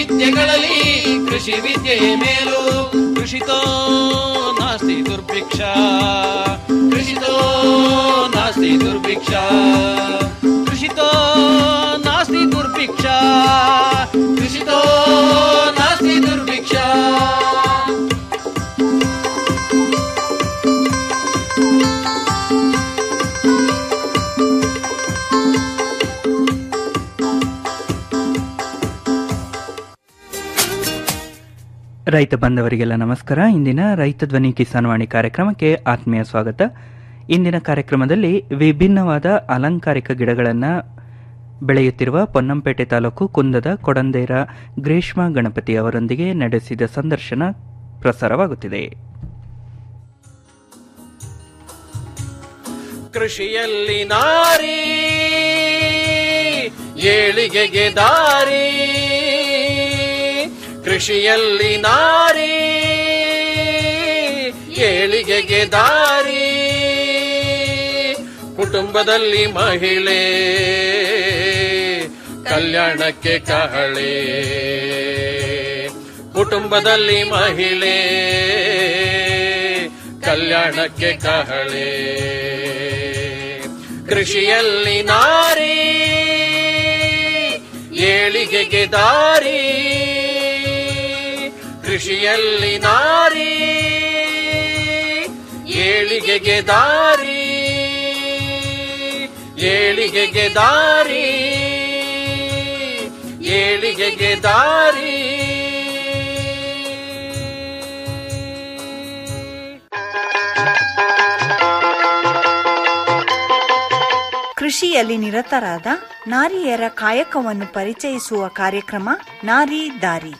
ವಿದ್ಯೆಗಳಲ್ಲಿ ಕೃಷಿ ವಿದ್ಯೆಯೇ ಮೇಲು ಕೃಷಿತೋ ನಾಸ್ತಿ ದುರ್ಭಿಕ್ಷ ಕೃಷಿತೋ ನಾಸ್ತಿ ದುರ್ಭಿಕ್ಷ ಕೃಷಿತೋ ನಾಸ್ತಿ ದುರ್ಭಿಕ್ಷ ಕೃಷಿತೋ ನಾಸ್ತಿ ದುರ್ಭಿಕ್ಷ ರೈತ ಬಂಧವರಿಗೆಲ್ಲ ನಮಸ್ಕಾರ ಇಂದಿನ ರೈತ ಧ್ವನಿ ಕಿಸಾನ್ವಾಣಿ ಕಾರ್ಯಕ್ರಮಕ್ಕೆ ಆತ್ಮೀಯ ಸ್ವಾಗತ ಇಂದಿನ ಕಾರ್ಯಕ್ರಮದಲ್ಲಿ ವಿಭಿನ್ನವಾದ ಅಲಂಕಾರಿಕ ಗಿಡಗಳನ್ನು ಬೆಳೆಯುತ್ತಿರುವ ಪೊನ್ನಂಪೇಟೆ ತಾಲೂಕು ಕುಂದದ ಕೊಡಂದೇರ ಗ್ರೇಷ್ಮಾ ಗಣಪತಿ ಅವರೊಂದಿಗೆ ನಡೆಸಿದ ಸಂದರ್ಶನ ಪ್ರಸಾರವಾಗುತ್ತಿದೆ ಕೃಷಿಯಲ್ಲಿ ನಾರಿ ಏಳಿಗೆಗೆ ದಾರಿ ಕೃಷಿಯಲ್ಲಿ ನಾರಿ ಏಳಿಗೆಗೆ ದಾರಿ ಕುಟುಂಬದಲ್ಲಿ ಮಹಿಳೆ ಕಲ್ಯಾಣಕ್ಕೆ ಕಹಳೆ ಕುಟುಂಬದಲ್ಲಿ ಮಹಿಳೆ ಕಲ್ಯಾಣಕ್ಕೆ ಕಹಳೆ ಕೃಷಿಯಲ್ಲಿ ನಾರಿ ಏಳಿಗೆಗೆ ದಾರಿ ಕೃಷಿಯಲ್ಲಿ ನಾರಿ ಏಳಿಗೆಗೆ ದಾರಿ ಏಳಿಗೆಗೆ ದಾರಿ ಏಳಿಗೆಗೆ ದಾರಿ ಕೃಷಿಯಲ್ಲಿ ನಿರತರಾದ ನಾರಿಯರ ಕಾಯಕವನ್ನು ಪರಿಚಯಿಸುವ ಕಾರ್ಯಕ್ರಮ ನಾರಿ ದಾರಿ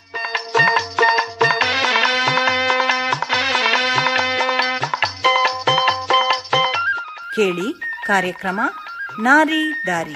ಕೇಳಿ ಕಾರ್ಯಕ್ರಮ ನಾರಿ ದಾರಿ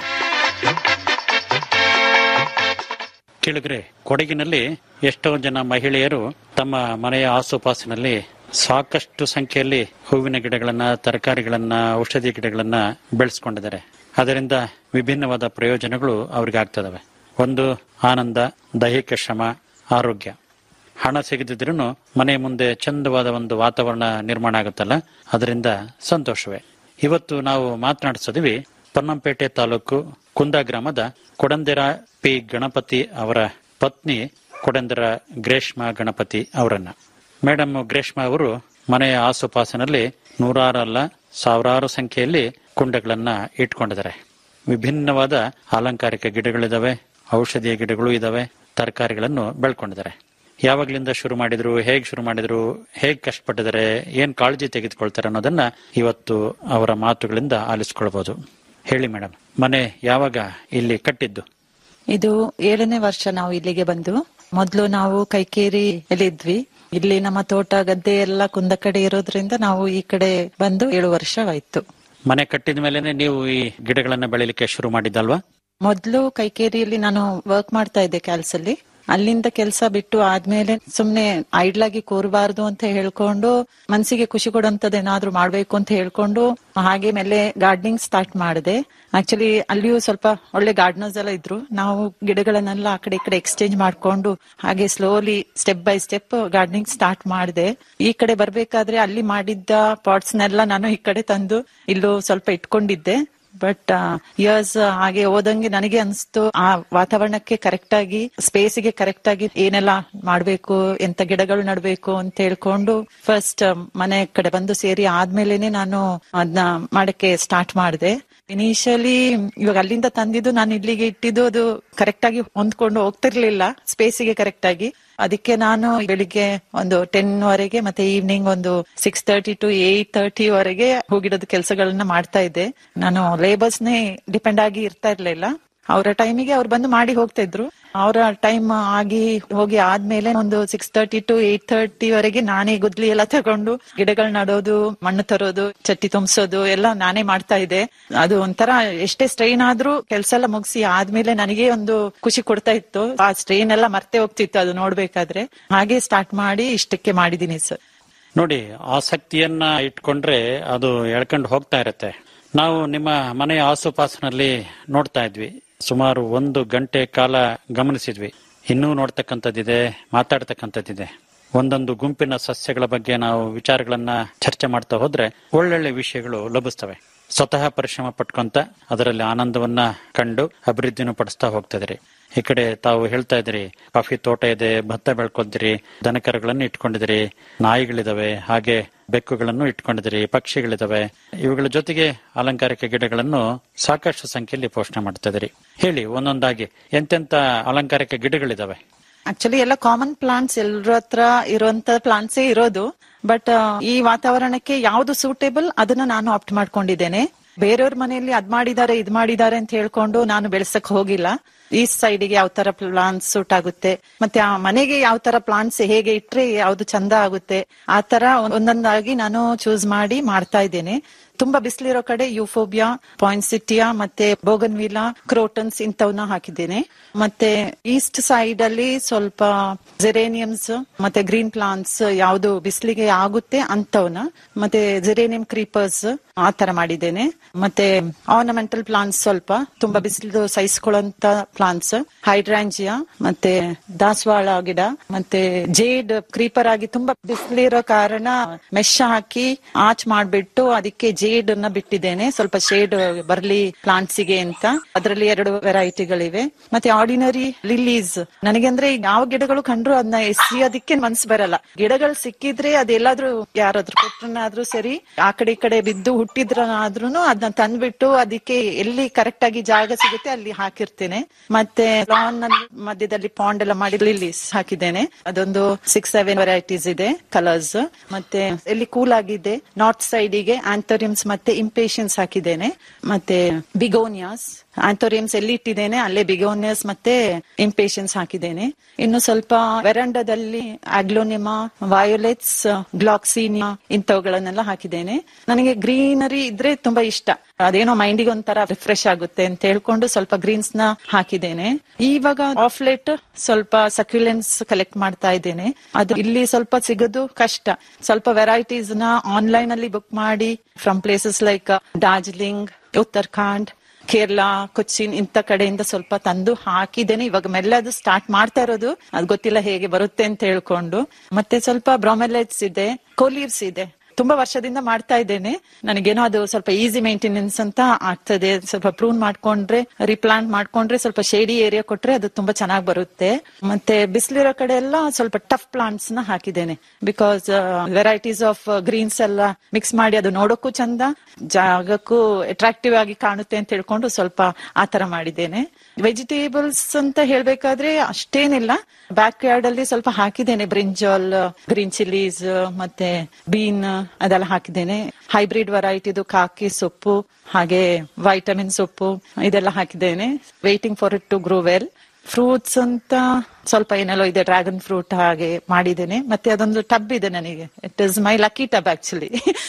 ಕೇಳಿದ್ರೆ ಕೊಡಗಿನಲ್ಲಿ ಎಷ್ಟೋ ಜನ ಮಹಿಳೆಯರು ತಮ್ಮ ಮನೆಯ ಆಸುಪಾಸಿನಲ್ಲಿ ಸಾಕಷ್ಟು ಸಂಖ್ಯೆಯಲ್ಲಿ ಹೂವಿನ ಗಿಡಗಳನ್ನ ತರಕಾರಿಗಳನ್ನ ಔಷಧಿ ಗಿಡಗಳನ್ನ ಬೆಳೆಸ್ಕೊಂಡಿದ್ದಾರೆ ಅದರಿಂದ ವಿಭಿನ್ನವಾದ ಪ್ರಯೋಜನಗಳು ಅವ್ರಿಗೆ ಆಗ್ತದವೆ ಒಂದು ಆನಂದ ದೈಹಿಕ ಶ್ರಮ ಆರೋಗ್ಯ ಹಣ ಸಿಗದಿದ್ರೂ ಮನೆ ಮುಂದೆ ಚಂದವಾದ ಒಂದು ವಾತಾವರಣ ನಿರ್ಮಾಣ ಆಗುತ್ತಲ್ಲ ಅದರಿಂದ ಸಂತೋಷವೇ ಇವತ್ತು ನಾವು ಮಾತನಾಡಿಸಿದ್ವಿ ಪೊನ್ನಂಪೇಟೆ ತಾಲೂಕು ಕುಂದ ಗ್ರಾಮದ ಕೊಡಂದೆರ ಪಿ ಗಣಪತಿ ಅವರ ಪತ್ನಿ ಕೊಡಂದೆರ ಗ್ರೇಷ್ಮಾ ಗಣಪತಿ ಅವರನ್ನ ಮೇಡಮ್ ಗ್ರೇಷ್ಮಾ ಅವರು ಮನೆಯ ಆಸುಪಾಸಿನಲ್ಲಿ ನೂರಾರಲ್ಲ ಸಾವಿರಾರು ಸಂಖ್ಯೆಯಲ್ಲಿ ಕುಂಡಗಳನ್ನ ಇಟ್ಕೊಂಡಿದ್ದಾರೆ ವಿಭಿನ್ನವಾದ ಅಲಂಕಾರಿಕ ಗಿಡಗಳಿದಾವೆ ಔಷಧೀಯ ಗಿಡಗಳು ಇದಾವೆ ತರಕಾರಿಗಳನ್ನು ಬೆಳ್ಕೊಂಡಿದ್ದಾರೆ ಯಾವಾಗ್ಲಿಂದ ಶುರು ಮಾಡಿದ್ರು ಹೇಗ್ ಶುರು ಮಾಡಿದ್ರು ಹೇಗ್ ಕಷ್ಟಪಟ್ಟಿದ್ದಾರೆ ಏನ್ ಕಾಳಜಿ ತೆಗೆದುಕೊಳ್ತಾರೆ ಅನ್ನೋದನ್ನ ಇವತ್ತು ಅವರ ಮಾತುಗಳಿಂದ ಆಲಿಸ್ಕೊಳ್ಬಹುದು ಹೇಳಿ ಮೇಡಮ್ ಮನೆ ಯಾವಾಗ ಇಲ್ಲಿ ಕಟ್ಟಿದ್ದು ಇದು ಏಳನೇ ವರ್ಷ ನಾವು ಇಲ್ಲಿಗೆ ಬಂದು ಮೊದ್ಲು ನಾವು ಕೈಕೇರಿ ಇದ್ವಿ ಇಲ್ಲಿ ನಮ್ಮ ತೋಟ ಗದ್ದೆ ಎಲ್ಲ ಕುಂದ ಕಡೆ ಇರೋದ್ರಿಂದ ನಾವು ಈ ಕಡೆ ಬಂದು ಏಳು ವರ್ಷವಾಯ್ತು ಮನೆ ಕಟ್ಟಿದ ಮೇಲೆನೆ ನೀವು ಈ ಗಿಡಗಳನ್ನ ಬೆಳಿಲಿಕ್ಕೆ ಶುರು ಮಾಡಿದ್ದಲ್ವಾ ಮೊದ್ಲು ಕೈಕೇರಿಯಲ್ಲಿ ನಾನು ವರ್ಕ್ ಮಾಡ್ತಾ ಇದ್ದೆ ಕೆಲ್ಸಲ್ಲಿ ಅಲ್ಲಿಂದ ಕೆಲಸ ಬಿಟ್ಟು ಆದ್ಮೇಲೆ ಸುಮ್ನೆ ಐಡ್ಲ್ ಆಗಿ ಕೂರಬಾರ್ದು ಅಂತ ಹೇಳ್ಕೊಂಡು ಮನ್ಸಿಗೆ ಖುಷಿ ಕೊಡುವಂತದ್ದು ಏನಾದ್ರೂ ಮಾಡ್ಬೇಕು ಅಂತ ಹೇಳ್ಕೊಂಡು ಹಾಗೆ ಮೇಲೆ ಗಾರ್ಡನಿಂಗ್ ಸ್ಟಾರ್ಟ್ ಮಾಡಿದೆ ಆಕ್ಚುಲಿ ಅಲ್ಲಿಯೂ ಸ್ವಲ್ಪ ಒಳ್ಳೆ ಗಾರ್ಡನರ್ಸ್ ಎಲ್ಲ ಇದ್ರು ನಾವು ಗಿಡಗಳನ್ನೆಲ್ಲ ಆ ಕಡೆ ಈ ಕಡೆ ಎಕ್ಸ್ಚೇಂಜ್ ಮಾಡ್ಕೊಂಡು ಹಾಗೆ slowly step by step gardening start ಮಾಡಿದೆ ಈ ಕಡೆ ಬರ್ಬೇಕಾದ್ರೆ ಅಲ್ಲಿ ಮಾಡಿದ್ದ ಪಾಟ್ಸ್ ನೆಲ್ಲ ನಾನು ಈ ಕಡೆ ತಂದು ಇಲ್ಲೂ ಸ್ವಲ್ಪ ಇಟ್ಕೊಂಡಿದ್ದೆ ಬಟ್ ಇಯರ್ಸ್ ಹಾಗೆ ಹೋದಂಗೆ ನನಗೆ ಅನ್ಸ್ತು ಆ ವಾತಾವರಣಕ್ಕೆ ಕರೆಕ್ಟ್ ಆಗಿ ಸ್ಪೇಸಿಗೆ ಕರೆಕ್ಟ್ ಆಗಿ ಏನೆಲ್ಲ ಮಾಡ್ಬೇಕು ಎಂತ ಗಿಡಗಳು ನಡ್ಬೇಕು ಅಂತ ಹೇಳ್ಕೊಂಡು ಫಸ್ಟ್ ಮನೆ ಕಡೆ ಬಂದು ಸೇರಿ ಆದ್ಮೇಲೆನೆ ನಾನು ಅದನ್ನ ಮಾಡಕ್ಕೆ ಸ್ಟಾರ್ಟ್ ಮಾಡಿದೆ ಇನಿಷಿಯಲಿ ಇವಾಗ ಅಲ್ಲಿಂದ ತಂದಿದ್ದು ನಾನು ಇಲ್ಲಿಗೆ ಇಟ್ಟಿದ್ದು ಅದು ಕರೆಕ್ಟ್ ಆಗಿ ಹೊಂದ್ಕೊಂಡು ಹೋಗ್ತಿರ್ಲಿಲ್ಲ ಸ್ಪೇಸಿಗೆ ಕರೆಕ್ಟ್ ಆಗಿ ಅದಕ್ಕೆ ನಾನು ಬೆಳಿಗ್ಗೆ ಒಂದು ಟೆನ್ ವರೆಗೆ ಮತ್ತೆ ಈವ್ನಿಂಗ್ ಒಂದು six thirty to eight thirty ವರೆಗೆ ಹೋಗಿಡೋದು ಕೆಲಸಗಳನ್ನ ಮಾಡ್ತಾ ಇದ್ದೆ ನಾನು ಲೇಬರ್ಸ್ನೇ ಡಿಪೆಂಡ್ ಆಗಿ ಇರ್ತಾ ಇರ್ಲಿಲ್ಲ ಅವರ ಟೈಮಿಗೆ ಅವ್ರು ಬಂದು ಮಾಡಿ ಹೋಗ್ತಾ ಇದ್ರು ಅವರ ಟೈಮ್ ಆಗಿ ಹೋಗಿ ಆದ್ಮೇಲೆ ಒಂದು six thirty to eight thirty ವರೆಗೆ ನಾನೇ ಗುದ್ಲಿ ಎಲ್ಲ ತಗೊಂಡು ಗಿಡಗಳು ನಡೋದು ಮಣ್ಣು ತರೋದು ಚಟ್ಟಿ ತುಂಬಿಸೋದು ಎಲ್ಲ ನಾನೇ ಮಾಡ್ತಾ ಇದ್ದೆ ಅದು ಒಂಥರ ಎಷ್ಟೇ ಸ್ಟ್ರೈನ್ ಆದ್ರೂ ಕೆಲ್ಸ ಎಲ್ಲ ಮುಗಿಸಿ ಆದ್ಮೇಲೆ ನನಗೆ ಒಂದು ಖುಷಿ ಕೊಡ್ತಾ ಇತ್ತು ಆ ಸ್ಟ್ರೈನ್ ಎಲ್ಲ ಮರ್ತೆ ಹೋಗ್ತಿತ್ತು ಅದು ನೋಡ್ಬೇಕಾದ್ರೆ ಹಾಗೆ ಸ್ಟಾರ್ಟ್ ಮಾಡಿ ಇಷ್ಟಕ್ಕೆ ಮಾಡಿದೀನಿ ಸರ್ ನೋಡಿ ಆಸಕ್ತಿಯನ್ನ ಇಟ್ಕೊಂಡ್ರೆ ಅದು ಎಳ್ಕೊಂಡು ಹೋಗ್ತಾ ಇರತ್ತೆ ನಾವು ನಿಮ್ಮ ಮನೆಯ ಆಸುಪಾಸಿನಲ್ಲಿ ನೋಡ್ತಾ ಇದ್ವಿ ಸುಮಾರು ಒಂದು ಗಂಟೆ ಕಾಲ ಗಮನಿಸಿದ್ವಿ ಇನ್ನೂ ನೋಡ್ತಕ್ಕಂಥದ್ದಿದೆ ಮಾತಾಡ್ತಕ್ಕಂಥದ್ದಿದೆ ಒಂದೊಂದು ಗುಂಪಿನ ಸಸ್ಯಗಳ ಬಗ್ಗೆ ನಾವು ವಿಚಾರಗಳನ್ನ ಚರ್ಚೆ ಮಾಡ್ತಾ ಹೋದ್ರೆ ಒಳ್ಳೊಳ್ಳೆ ವಿಷಯಗಳು ಲಭಿಸ್ತವೆ ಸ್ವತಃ ಪರಿಶ್ರಮ ಪಟ್ಕೊಂತ ಅದರಲ್ಲಿ ಆನಂದವನ್ನ ಕಂಡು ಅಭಿವೃದ್ಧಿನೂ ಪಡಿಸ್ತಾ ಹೋಗ್ತಿದ್ರಿ ಈ ಕಡೆ ತಾವು ಹೇಳ್ತಾ ಇದ್ರಿ ಕಾಫಿ ತೋಟ ಇದೆ ಭತ್ತ ಬೆಳ್ಕೊಂತೀರಿ ದನಕರಗಳನ್ನು ಇಟ್ಕೊಂಡಿದಿರಿ ನಾಯಿಗಳಿದಾವೆ ಹಾಗೆ ಬೆಕ್ಕುಗಳನ್ನು ಇಟ್ಕೊಂಡಿದಿರಿ ಪಕ್ಷಿಗಳಿದಾವೆ ಇವುಗಳ ಜೊತೆಗೆ ಅಲಂಕಾರಿಕ ಗಿಡಗಳನ್ನು ಸಾಕಷ್ಟು ಸಂಖ್ಯೆಯಲ್ಲಿ ಪೋಷಣೆ ಮಾಡ್ತಾ ಇದ್ರಿ ಹೇಳಿ ಒಂದೊಂದಾಗಿ ಎಂತೆಂತ ಅಲಂಕಾರಿಕ ಗಿಡಗಳಿದಾವೆ ಆಕ್ಚುಲಿ ಎಲ್ಲ ಕಾಮನ್ ಪ್ಲಾಂಟ್ಸ್ ಎಲ್ಲರ ಹತ್ರ ಇರುವಂತ ಪ್ಲಾಂಟ್ಸೇ ಇರೋದು ಬಟ್ ಈ ವಾತಾವರಣಕ್ಕೆ ಯಾವ್ದು ಸೂಟೇಬಲ್ ಅದನ್ನ ನಾನು ಆಪ್ಟ್ ಮಾಡ್ಕೊಂಡಿದ್ದೇನೆ ಬೇರೆಯವ್ರ ಮನೆಯಲ್ಲಿ ಅದ್ ಮಾಡಿದ್ದಾರೆ ಇದ್ ಮಾಡಿದ್ದಾರೆ ಅಂತ ಹೇಳ್ಕೊಂಡು ನಾನು ಬೆಳೆಸಕ್ ಹೋಗಿಲ್ಲ ಈಸ್ಟ್ ಸೈಡ್ಗೆ ಯಾವ ತರ ಪ್ಲಾಂಟ್ಸ್ ಸೂಟ್ ಆಗುತ್ತೆ ಮತ್ತೆ ಆ ಮನೆಗೆ ಯಾವ ತರ ಪ್ಲಾಂಟ್ಸ್ ಹೇಗೆ ಇಟ್ರೆ ಯಾವ್ದು ಚಂದ ಆಗುತ್ತೆ ಆ ತರ ಒಂದೊಂದಾಗಿ ನಾನು ಚೂಸ್ ಮಾಡಿ ಮಾಡ್ತಾ ಇದ್ದೇನೆ ತುಂಬಾ ಬಿಸಿಲಿರೋ ಕಡೆ ಯುಫೋಬಿಯಾ ಪಾಯಿಂಸಿಟಿಯಾ ಮತ್ತೆ ಬೋಗನ್ವಿಲಾ ಕ್ರೋಟನ್ಸ್ ಇಂಥವನ್ನ ಹಾಕಿದ್ದೇನೆ ಮತ್ತೆ ಈಸ್ಟ್ ಸೈಡ್ ಅಲ್ಲಿ ಸ್ವಲ್ಪ ಜೆರೇನಿಯಮ್ಸ್ ಮತ್ತೆ ಗ್ರೀನ್ ಪ್ಲಾಂಟ್ಸ್ ಯಾವ್ದು ಬಿಸಿಲಿಗೆ ಆಗುತ್ತೆ ಅಂತವನ್ನ ಮತ್ತೆ ಜೆರೇನಿಯಂ ಕ್ರೀಪರ್ಸ್ ಆ ತರ ಮಾಡಿದ್ದೇನೆ ಮತ್ತೆ ಆರ್ನಮೆಂಟಲ್ ಪ್ಲಾಂಟ್ಸ್ ಸ್ವಲ್ಪ ತುಂಬಾ ಬಿಸಿಲು ಸಹಿಸ್ಕೊಳ್ಳುವಂತ ಪ್ಲಾಂಟ್ಸ್ ಹೈಡ್ರಾಂಜಿಯಾ ಮತ್ತೆ ದಾಸವಾಳ ಗಿಡ ಮತ್ತೆ ಜೇಡ್ ಕ್ರೀಪರ್ ಆಗಿ ತುಂಬಾ ಬಿಸಿಲಿರೋ ಕಾರಣ ಮೆಶ್ ಹಾಕಿ ಆಚ್ ಮಾಡ್ಬಿಟ್ಟು ಅದಕ್ಕೆ ಜೇಡ್ ಅನ್ನ ಬಿಟ್ಟಿದ್ದೇನೆ ಸ್ವಲ್ಪ ಶೇಡ್ ಬರ್ಲಿ ಪ್ಲಾಂಟ್ಸ್ ಗೆ ಅಂತ ಅದರಲ್ಲಿ ಎರಡು ವೆರೈಟಿಗಳಿವೆ ಮತ್ತೆ ಆರ್ಡಿನರಿ ಲಿಲ್ಲೀಸ್ ನನಗೆ ಅಂದ್ರೆ ಈಗ ಯಾವ ಗಿಡಗಳು ಕಂಡ್ರು ಅದನ್ನ ಎಸಿಯೋದಕ್ಕೆ ಮನ್ಸು ಬರಲ್ಲ ಗಿಡಗಳು ಸಿಕ್ಕಿದ್ರೆ ಅದೆಲ್ಲಾದ್ರೂ ಯಾರಾದ್ರೂ ಕೊಟ್ರನಾದ್ರೂ ಸರಿ ಆ ಕಡೆ ಈ ಕಡೆ ಬಿದ್ದು ಹುಟ್ಟಿದ್ರನಾದ್ರೂ ಅದನ್ನ ತಂದ್ಬಿಟ್ಟು ಅದಕ್ಕೆ ಎಲ್ಲಿ ಕರೆಕ್ಟ್ ಆಗಿ ಜಾಗ ಸಿಗುತ್ತೆ ಅಲ್ಲಿ ಹಾಕಿರ್ತೇನೆ ಮತ್ತೆ ಲಾನ್ ನಲ್ಲಿ ಮಧ್ಯದಲ್ಲಿ ಪಾಂಡ್ ಎಲ್ಲ ಮಾಡಿ ಲಿಲ್ಲೀಸ್ ಹಾಕಿದ್ದೇನೆ ಅದೊಂದು ಸಿಕ್ಸ್ ಸೆವೆನ್ ವೆರೈಟೀಸ್ ಇದೆ ಕಲರ್ಸ್ ಮತ್ತೆ ಎಲ್ಲಿ ಕೂಲ್ ಆಗಿದೆ ನಾರ್ತ್ ಸೈಡ್ ಗೆ ಆಂಥೋರಿಯಮ್ಸ್ ಮತ್ತೆ ಇಂಪೇಷನ್ಸ್ ಹಾಕಿದ್ದೇನೆ ಮತ್ತೆ ಬಿಗೋನಿಯಾಸ್ ಆಂಥೋರಿಯಮ್ಸ್ ಎಲ್ಲಿ ಇಟ್ಟಿದ್ದೇನೆ ಅಲ್ಲೇ ಬಿಗೋನಿಯಸ್ ಮತ್ತೆ ಇಂಪೇಷನ್ಸ್ ಹಾಕಿದ್ದೇನೆ ಇನ್ನು ಸ್ವಲ್ಪ ವೆರಂಡದಲ್ಲಿ ಆಗ್ಲೋನಿಮಾ ವಯೋಲೆಟ್ಸ್ ಗ್ಲಾಕ್ಸೀನಿಯಾ ಇಂಥವುಗಳನ್ನೆಲ್ಲ ಹಾಕಿದ್ದೇನೆ ನನಗೆ ಗ್ರೀನರಿ ಇದ್ರೆ ತುಂಬಾ ಇಷ್ಟ ಅದೇನೋ ಮೈಂಡಿಗೆ ಒಂಥರ ರಿಫ್ರೆಶ್ ಆಗುತ್ತೆ ಅಂತ ಹೇಳ್ಕೊಂಡು ಸ್ವಲ್ಪ ಗ್ರೀನ್ಸ್ ನ ಹಾಕಿದ್ದೇನೆ ಇವಾಗ ಆಫ್ಲೆಟ್ ಸ್ವಲ್ಪ ಸಕ್ಯುಲೆನ್ಸ್ ಕಲೆಕ್ಟ್ ಮಾಡ್ತಾ ಇದ್ದೇನೆ ಅದು ಇಲ್ಲಿ ಸ್ವಲ್ಪ ಸಿಗೋದು ಕಷ್ಟ ಸ್ವಲ್ಪ ವೆರೈಟೀಸ್ ನ ಆನ್ಲೈನ್ ಅಲ್ಲಿ ಬುಕ್ ಮಾಡಿ from places like Darjeeling Uttarakhand Kerala Cochin ಇಂಥ ಕಡೆಯಿಂದ ಸ್ವಲ್ಪ ತಂದು ಹಾಕಿದ್ದೇನೆ ಇವಾಗ ಮೆಲ್ಲ ಅದು ಸ್ಟಾರ್ಟ್ ಮಾಡ್ತಾ ಇರೋದು ಅದು ಗೊತ್ತಿಲ್ಲ ಹೇಗೆ ಬರುತ್ತೆ ಅಂತ ಹೇಳ್ಕೊಂಡು ಮತ್ತೆ ಸ್ವಲ್ಪ ಬ್ರಾಮೆಲೈಟ್ಸ್ ಇದೆ ಕೋಲೀವ್ಸ್ ಇದೆ ತುಂಬಾ ವರ್ಷದಿಂದ ಮಾಡ್ತಾ ಇದ್ದೇನೆ ನನಗೇನೋ ಅದು ಸ್ವಲ್ಪ ಈಸಿ ಮೇಂಟೆನೆನ್ಸ್ ಅಂತ ಆಗ್ತದೆ ಸ್ವಲ್ಪ ಪ್ರೂನ್ ಮಾಡ್ಕೊಂಡ್ರೆ ರಿಪ್ಲಾಂಟ್ ಮಾಡ್ಕೊಂಡ್ರೆ ಸ್ವಲ್ಪ ಶೇಡಿ ಏರಿಯಾ ಕೊಟ್ರೆ ಅದು ತುಂಬಾ ಚೆನ್ನಾಗಿ ಬರುತ್ತೆ ಮತ್ತೆ ಬಿಸಿಲಿರೋ ಕಡೆ ಎಲ್ಲ ಸ್ವಲ್ಪ ಟಫ್ ಪ್ಲಾಂಟ್ಸ್ ನ ಹಾಕಿದ್ದೇನೆ ಬಿಕಾಸ್ ವೆರೈಟೀಸ್ ಆಫ್ ಗ್ರೀನ್ಸ್ ಎಲ್ಲ ಮಿಕ್ಸ್ ಮಾಡಿ ಅದು ನೋಡೋಕ್ಕೂ ಚಂದ ಜಾಗಕ್ಕೂ ಅಟ್ರಾಕ್ಟಿವ್ ಆಗಿ ಕಾಣುತ್ತೆ ಅಂತ ಹೇಳ್ಕೊಂಡು ಸ್ವಲ್ಪ ಆ ತರ ಮಾಡಿದ್ದೇನೆ ವೆಜಿಟೇಬಲ್ಸ್ ಅಂತ ಹೇಳ್ಬೇಕಾದ್ರೆ ಅಷ್ಟೇನಿಲ್ಲ ಬ್ಯಾಕ್ ಯಾರ್ಡ್ ಅಲ್ಲಿ ಸ್ವಲ್ಪ ಹಾಕಿದ್ದೇನೆ ಬ್ರಿಂಜಾಲ್ ಗ್ರೀನ್ ಚಿಲ್ಲೀಸ್ ಮತ್ತೆ ಬೀನ್ ಅದೆಲ್ಲ ಹಾಕಿದ್ದೇನೆ ಹೈಬ್ರಿಡ್ ವೆರೈಟಿದು ಕಾಕಿ ಸೊಪ್ಪು ಹಾಗೆ ವೈಟಮಿನ್ ಸೊಪ್ಪು ಇದೆಲ್ಲ ಹಾಕಿದ್ದೇನೆ waiting for it to grow well fruits ಅಂತ ಸ್ವಲ್ಪ ಏನೆಲ್ಲೋ ಇದೆ ಡ್ರ್ಯಾಗನ್ ಫ್ರೂಟ್ ಹಾಗೆ ಮಾಡಿದ್ದೇನೆ ಮತ್ತೆ ಅದೊಂದು ಟಬ್ ಇದೆ ನನಗೆ it is my lucky tub actually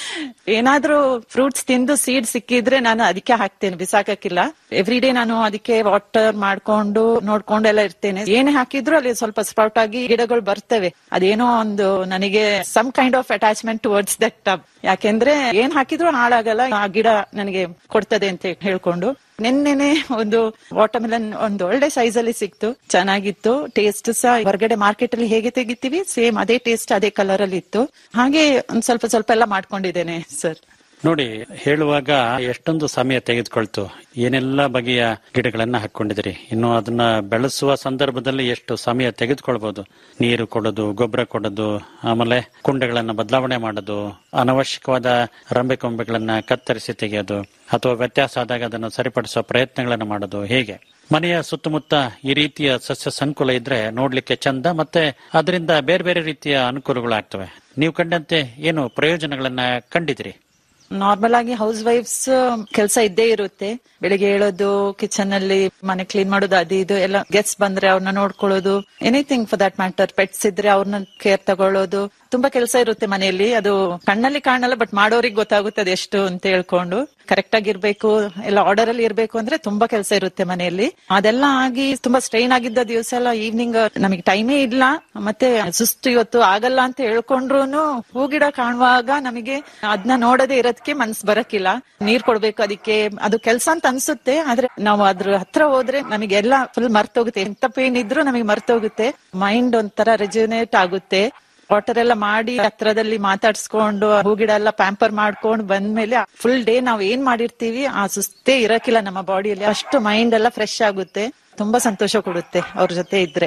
ಏನಾದ್ರೂ ಫ್ರೂಟ್ಸ್ ತಿಂದು ಸೀಡ್ ಸಿಕ್ಕಿದ್ರೆ ನಾನು ಅದಕ್ಕೆ ಹಾಕ್ತೇನೆ ಬಿಸಾಕಕ್ಕಿಲ್ಲ ಎವ್ರಿ ಡೇ ನಾನು ಅದಕ್ಕೆ ವಾಟರ್ ಮಾಡ್ಕೊಂಡು ನೋಡ್ಕೊಂಡು ಎಲ್ಲ ಇರ್ತೇನೆ ಏನ್ ಹಾಕಿದ್ರು ಅಲ್ಲಿ ಸ್ವಲ್ಪ ಸ್ಪ್ರೌಟ್ ಆಗಿ ಗಿಡಗಳು ಬರ್ತವೆ ಅದೇನೋ ಒಂದು ನನಗೆ some kind of attachment towards that tub ಯಾಕೆಂದ್ರೆ ಏನ್ ಹಾಕಿದ್ರು ಹಾಳಾಗಲ್ಲ ಆ ಗಿಡ ನನಗೆ ಕೊಡ್ತದೆ ಅಂತ ಹೇಳ್ಕೊಂಡು ನಿನ್ನೆನೆ ಒಂದು ವಾಟರ್ಮೆಲನ್ ಒಂದು ಒಳ್ಳೆ ಸೈಜ್ ಅಲ್ಲಿ ಸಿಕ್ತು ಚೆನ್ನಾಗಿತ್ತು ಟೇಸ್ಟ್ ಸಹ ಹೊರಗಡೆ ಮಾರ್ಕೆಟ್ ಅಲ್ಲಿ ಹೇಗೆ ತೆಗಿತೀವಿ ಸೇಮ್ ಅದೇ ಟೇಸ್ಟ್ ಅದೇ ಕಲರ್ ಅಲ್ಲಿ ಇತ್ತು ಹಾಗೆ ಒಂದ್ ಸ್ವಲ್ಪ ಸ್ವಲ್ಪ ಎಲ್ಲ ಮಾಡ್ಕೊಂಡಿದ್ದೇನೆ ಸರ್ ನೋಡಿ ಹೇಳುವಾಗ ಎಷ್ಟೊಂದು ಸಮಯ ತೆಗೆದುಕೊಳ್ತು ಏನೆಲ್ಲ ಬಗೆಯ ಗಿಡಗಳನ್ನ ಹಾಕೊಂಡಿದ್ರಿ ಇನ್ನು ಅದನ್ನ ಬೆಳೆಸುವ ಸಂದರ್ಭದಲ್ಲಿ ಎಷ್ಟು ಸಮಯ ತೆಗೆದುಕೊಳ್ಬಹುದು ನೀರು ಕೊಡೋದು ಗೊಬ್ಬರ ಕೊಡೋದು ಆಮೇಲೆ ಕುಂಡಗಳನ್ನ ಬದಲಾವಣೆ ಮಾಡೋದು ಅನವಶ್ಯಕವಾದ ರಂಬೆ ಕೊಂಬೆಗಳನ್ನ ಕತ್ತರಿಸಿ ತೆಗೆಯೋದು ಅಥವಾ ವ್ಯತ್ಯಾಸ ಆದಾಗ ಅದನ್ನು ಸರಿಪಡಿಸುವ ಪ್ರಯತ್ನಗಳನ್ನು ಮಾಡೋದು ಹೇಗೆ ಮನೆಯ ಸುತ್ತಮುತ್ತ ಈ ರೀತಿಯ ಸಸ್ಯ ಸಂಕುಲ ಇದ್ರೆ ನೋಡ್ಲಿಕ್ಕೆ ಚಂದ ಮತ್ತೆ ಅದರಿಂದ ಬೇರೆ ಬೇರೆ ರೀತಿಯ ಅನುಕೂಲಗಳಾಗ್ತವೆ ನೀವು ಕಂಡಂತೆ ಏನು ಪ್ರಯೋಜನಗಳನ್ನ ಕಂಡಿದ್ರಿ ನಾರ್ಮಲ್ ಆಗಿ ಹೌಸ್ ವೈಫ್ಸ್ ಕೆಲಸ ಇದ್ದೇ ಇರುತ್ತೆ ಬೆಳಿಗ್ಗೆ ಹೇಳೋದು ಕಿಚನ್ ಅಲ್ಲಿ ಮನೆ ಕ್ಲೀನ್ ಮಾಡೋದು ಅದು ಇದು ಎಲ್ಲ ಗೆಸ್ಟ್ ಬಂದ್ರೆ ಅವ್ರನ್ನ ನೋಡ್ಕೊಳ್ಳೋದು anything for that matter pets ಇದ್ರೆ ಅವ್ರನ್ನ ಕೇರ್ ತಗೊಳ್ಳೋದು ತುಂಬಾ ಕೆಲಸ ಇರುತ್ತೆ ಮನೆಯಲ್ಲಿ ಅದು ಕಣ್ಣಲ್ಲಿ ಕಾಣಲ್ಲ ಬಟ್ ಮಾಡೋರಿಗೆ ಗೊತ್ತಾಗುತ್ತೆ ಅದು ಎಷ್ಟು ಅಂತ ಹೇಳ್ಕೊಂಡು ಕರೆಕ್ಟ್ ಆಗಿರ್ಬೇಕು ಎಲ್ಲ ಆರ್ಡರ್ ಅಲ್ಲಿ ಇರ್ಬೇಕು ಅಂದ್ರೆ ತುಂಬಾ ಕೆಲಸ ಇರುತ್ತೆ ಮನೆಯಲ್ಲಿ ಅದೆಲ್ಲ ಆಗಿ ತುಂಬಾ ಸ್ಟ್ರೈನ್ ಆಗಿದ್ದ ದಿವಸ ಎಲ್ಲ ಈವ್ನಿಂಗ್ ನಮಗೆ ಟೈಮೇ ಇಲ್ಲ ಮತ್ತೆ ಸುಸ್ತು ಇವತ್ತು ಆಗಲ್ಲ ಅಂತ ಹೇಳ್ಕೊಂಡ್ರು ಹೂ ಗಿಡ ಕಾಣುವಾಗ ನಮಗೆ ಅದನ್ನ ನೋಡದೆ ಇರೋದಕ್ಕೆ ಮನ್ಸ್ ಬರಕ್ಕಿಲ್ಲ ನೀರ್ ಕೊಡ್ಬೇಕು ಅದಕ್ಕೆ ಅದು ಕೆಲಸ ಅಂತ ಅನ್ಸುತ್ತೆ ಆದ್ರೆ ನಾವು ಅದ್ರ ಹತ್ರ ಹೋದ್ರೆ ನಮಗೆ ಎಲ್ಲ ಫುಲ್ ಮರ್ತೋಗುತ್ತೆ ಎಂತ ಪೇನ್ ಇದ್ರೂ ನಮಗೆ ಮರ್ತೋಗುತ್ತೆ ಮೈಂಡ್ ಒಂಥರ ರೆಜ್ಯುನೇಟ್ ಆಗುತ್ತೆ ವಾಟರ್ ಎಲ್ಲ ಮಾಡಿ ಹತ್ರದಲ್ಲಿ ಮಾತಾಡ್ಸ್ಕೊಂಡು ಹೂಗಿಡ ಎಲ್ಲ ಪ್ಯಾಂಪರ್ ಮಾಡ್ಕೊಂಡು ಬಂದ್ಮೇಲೆ ಫುಲ್ ಡೇ ನಾವ್ ಏನ್ ಮಾಡಿರ್ತೀವಿ ಆ ಸುಸ್ತೇ ಇರಕ್ಕಿಲ್ಲ ನಮ್ಮ ಬಾಡಿಯಲ್ಲಿ ಅಷ್ಟು ಮೈಂಡ್ ಎಲ್ಲ ಫ್ರೆಶ್ ಆಗುತ್ತೆ ತುಂಬಾ ಸಂತೋಷ ಕೊಡುತ್ತೆ ಅವ್ರ ಜೊತೆ ಇದ್ರೆ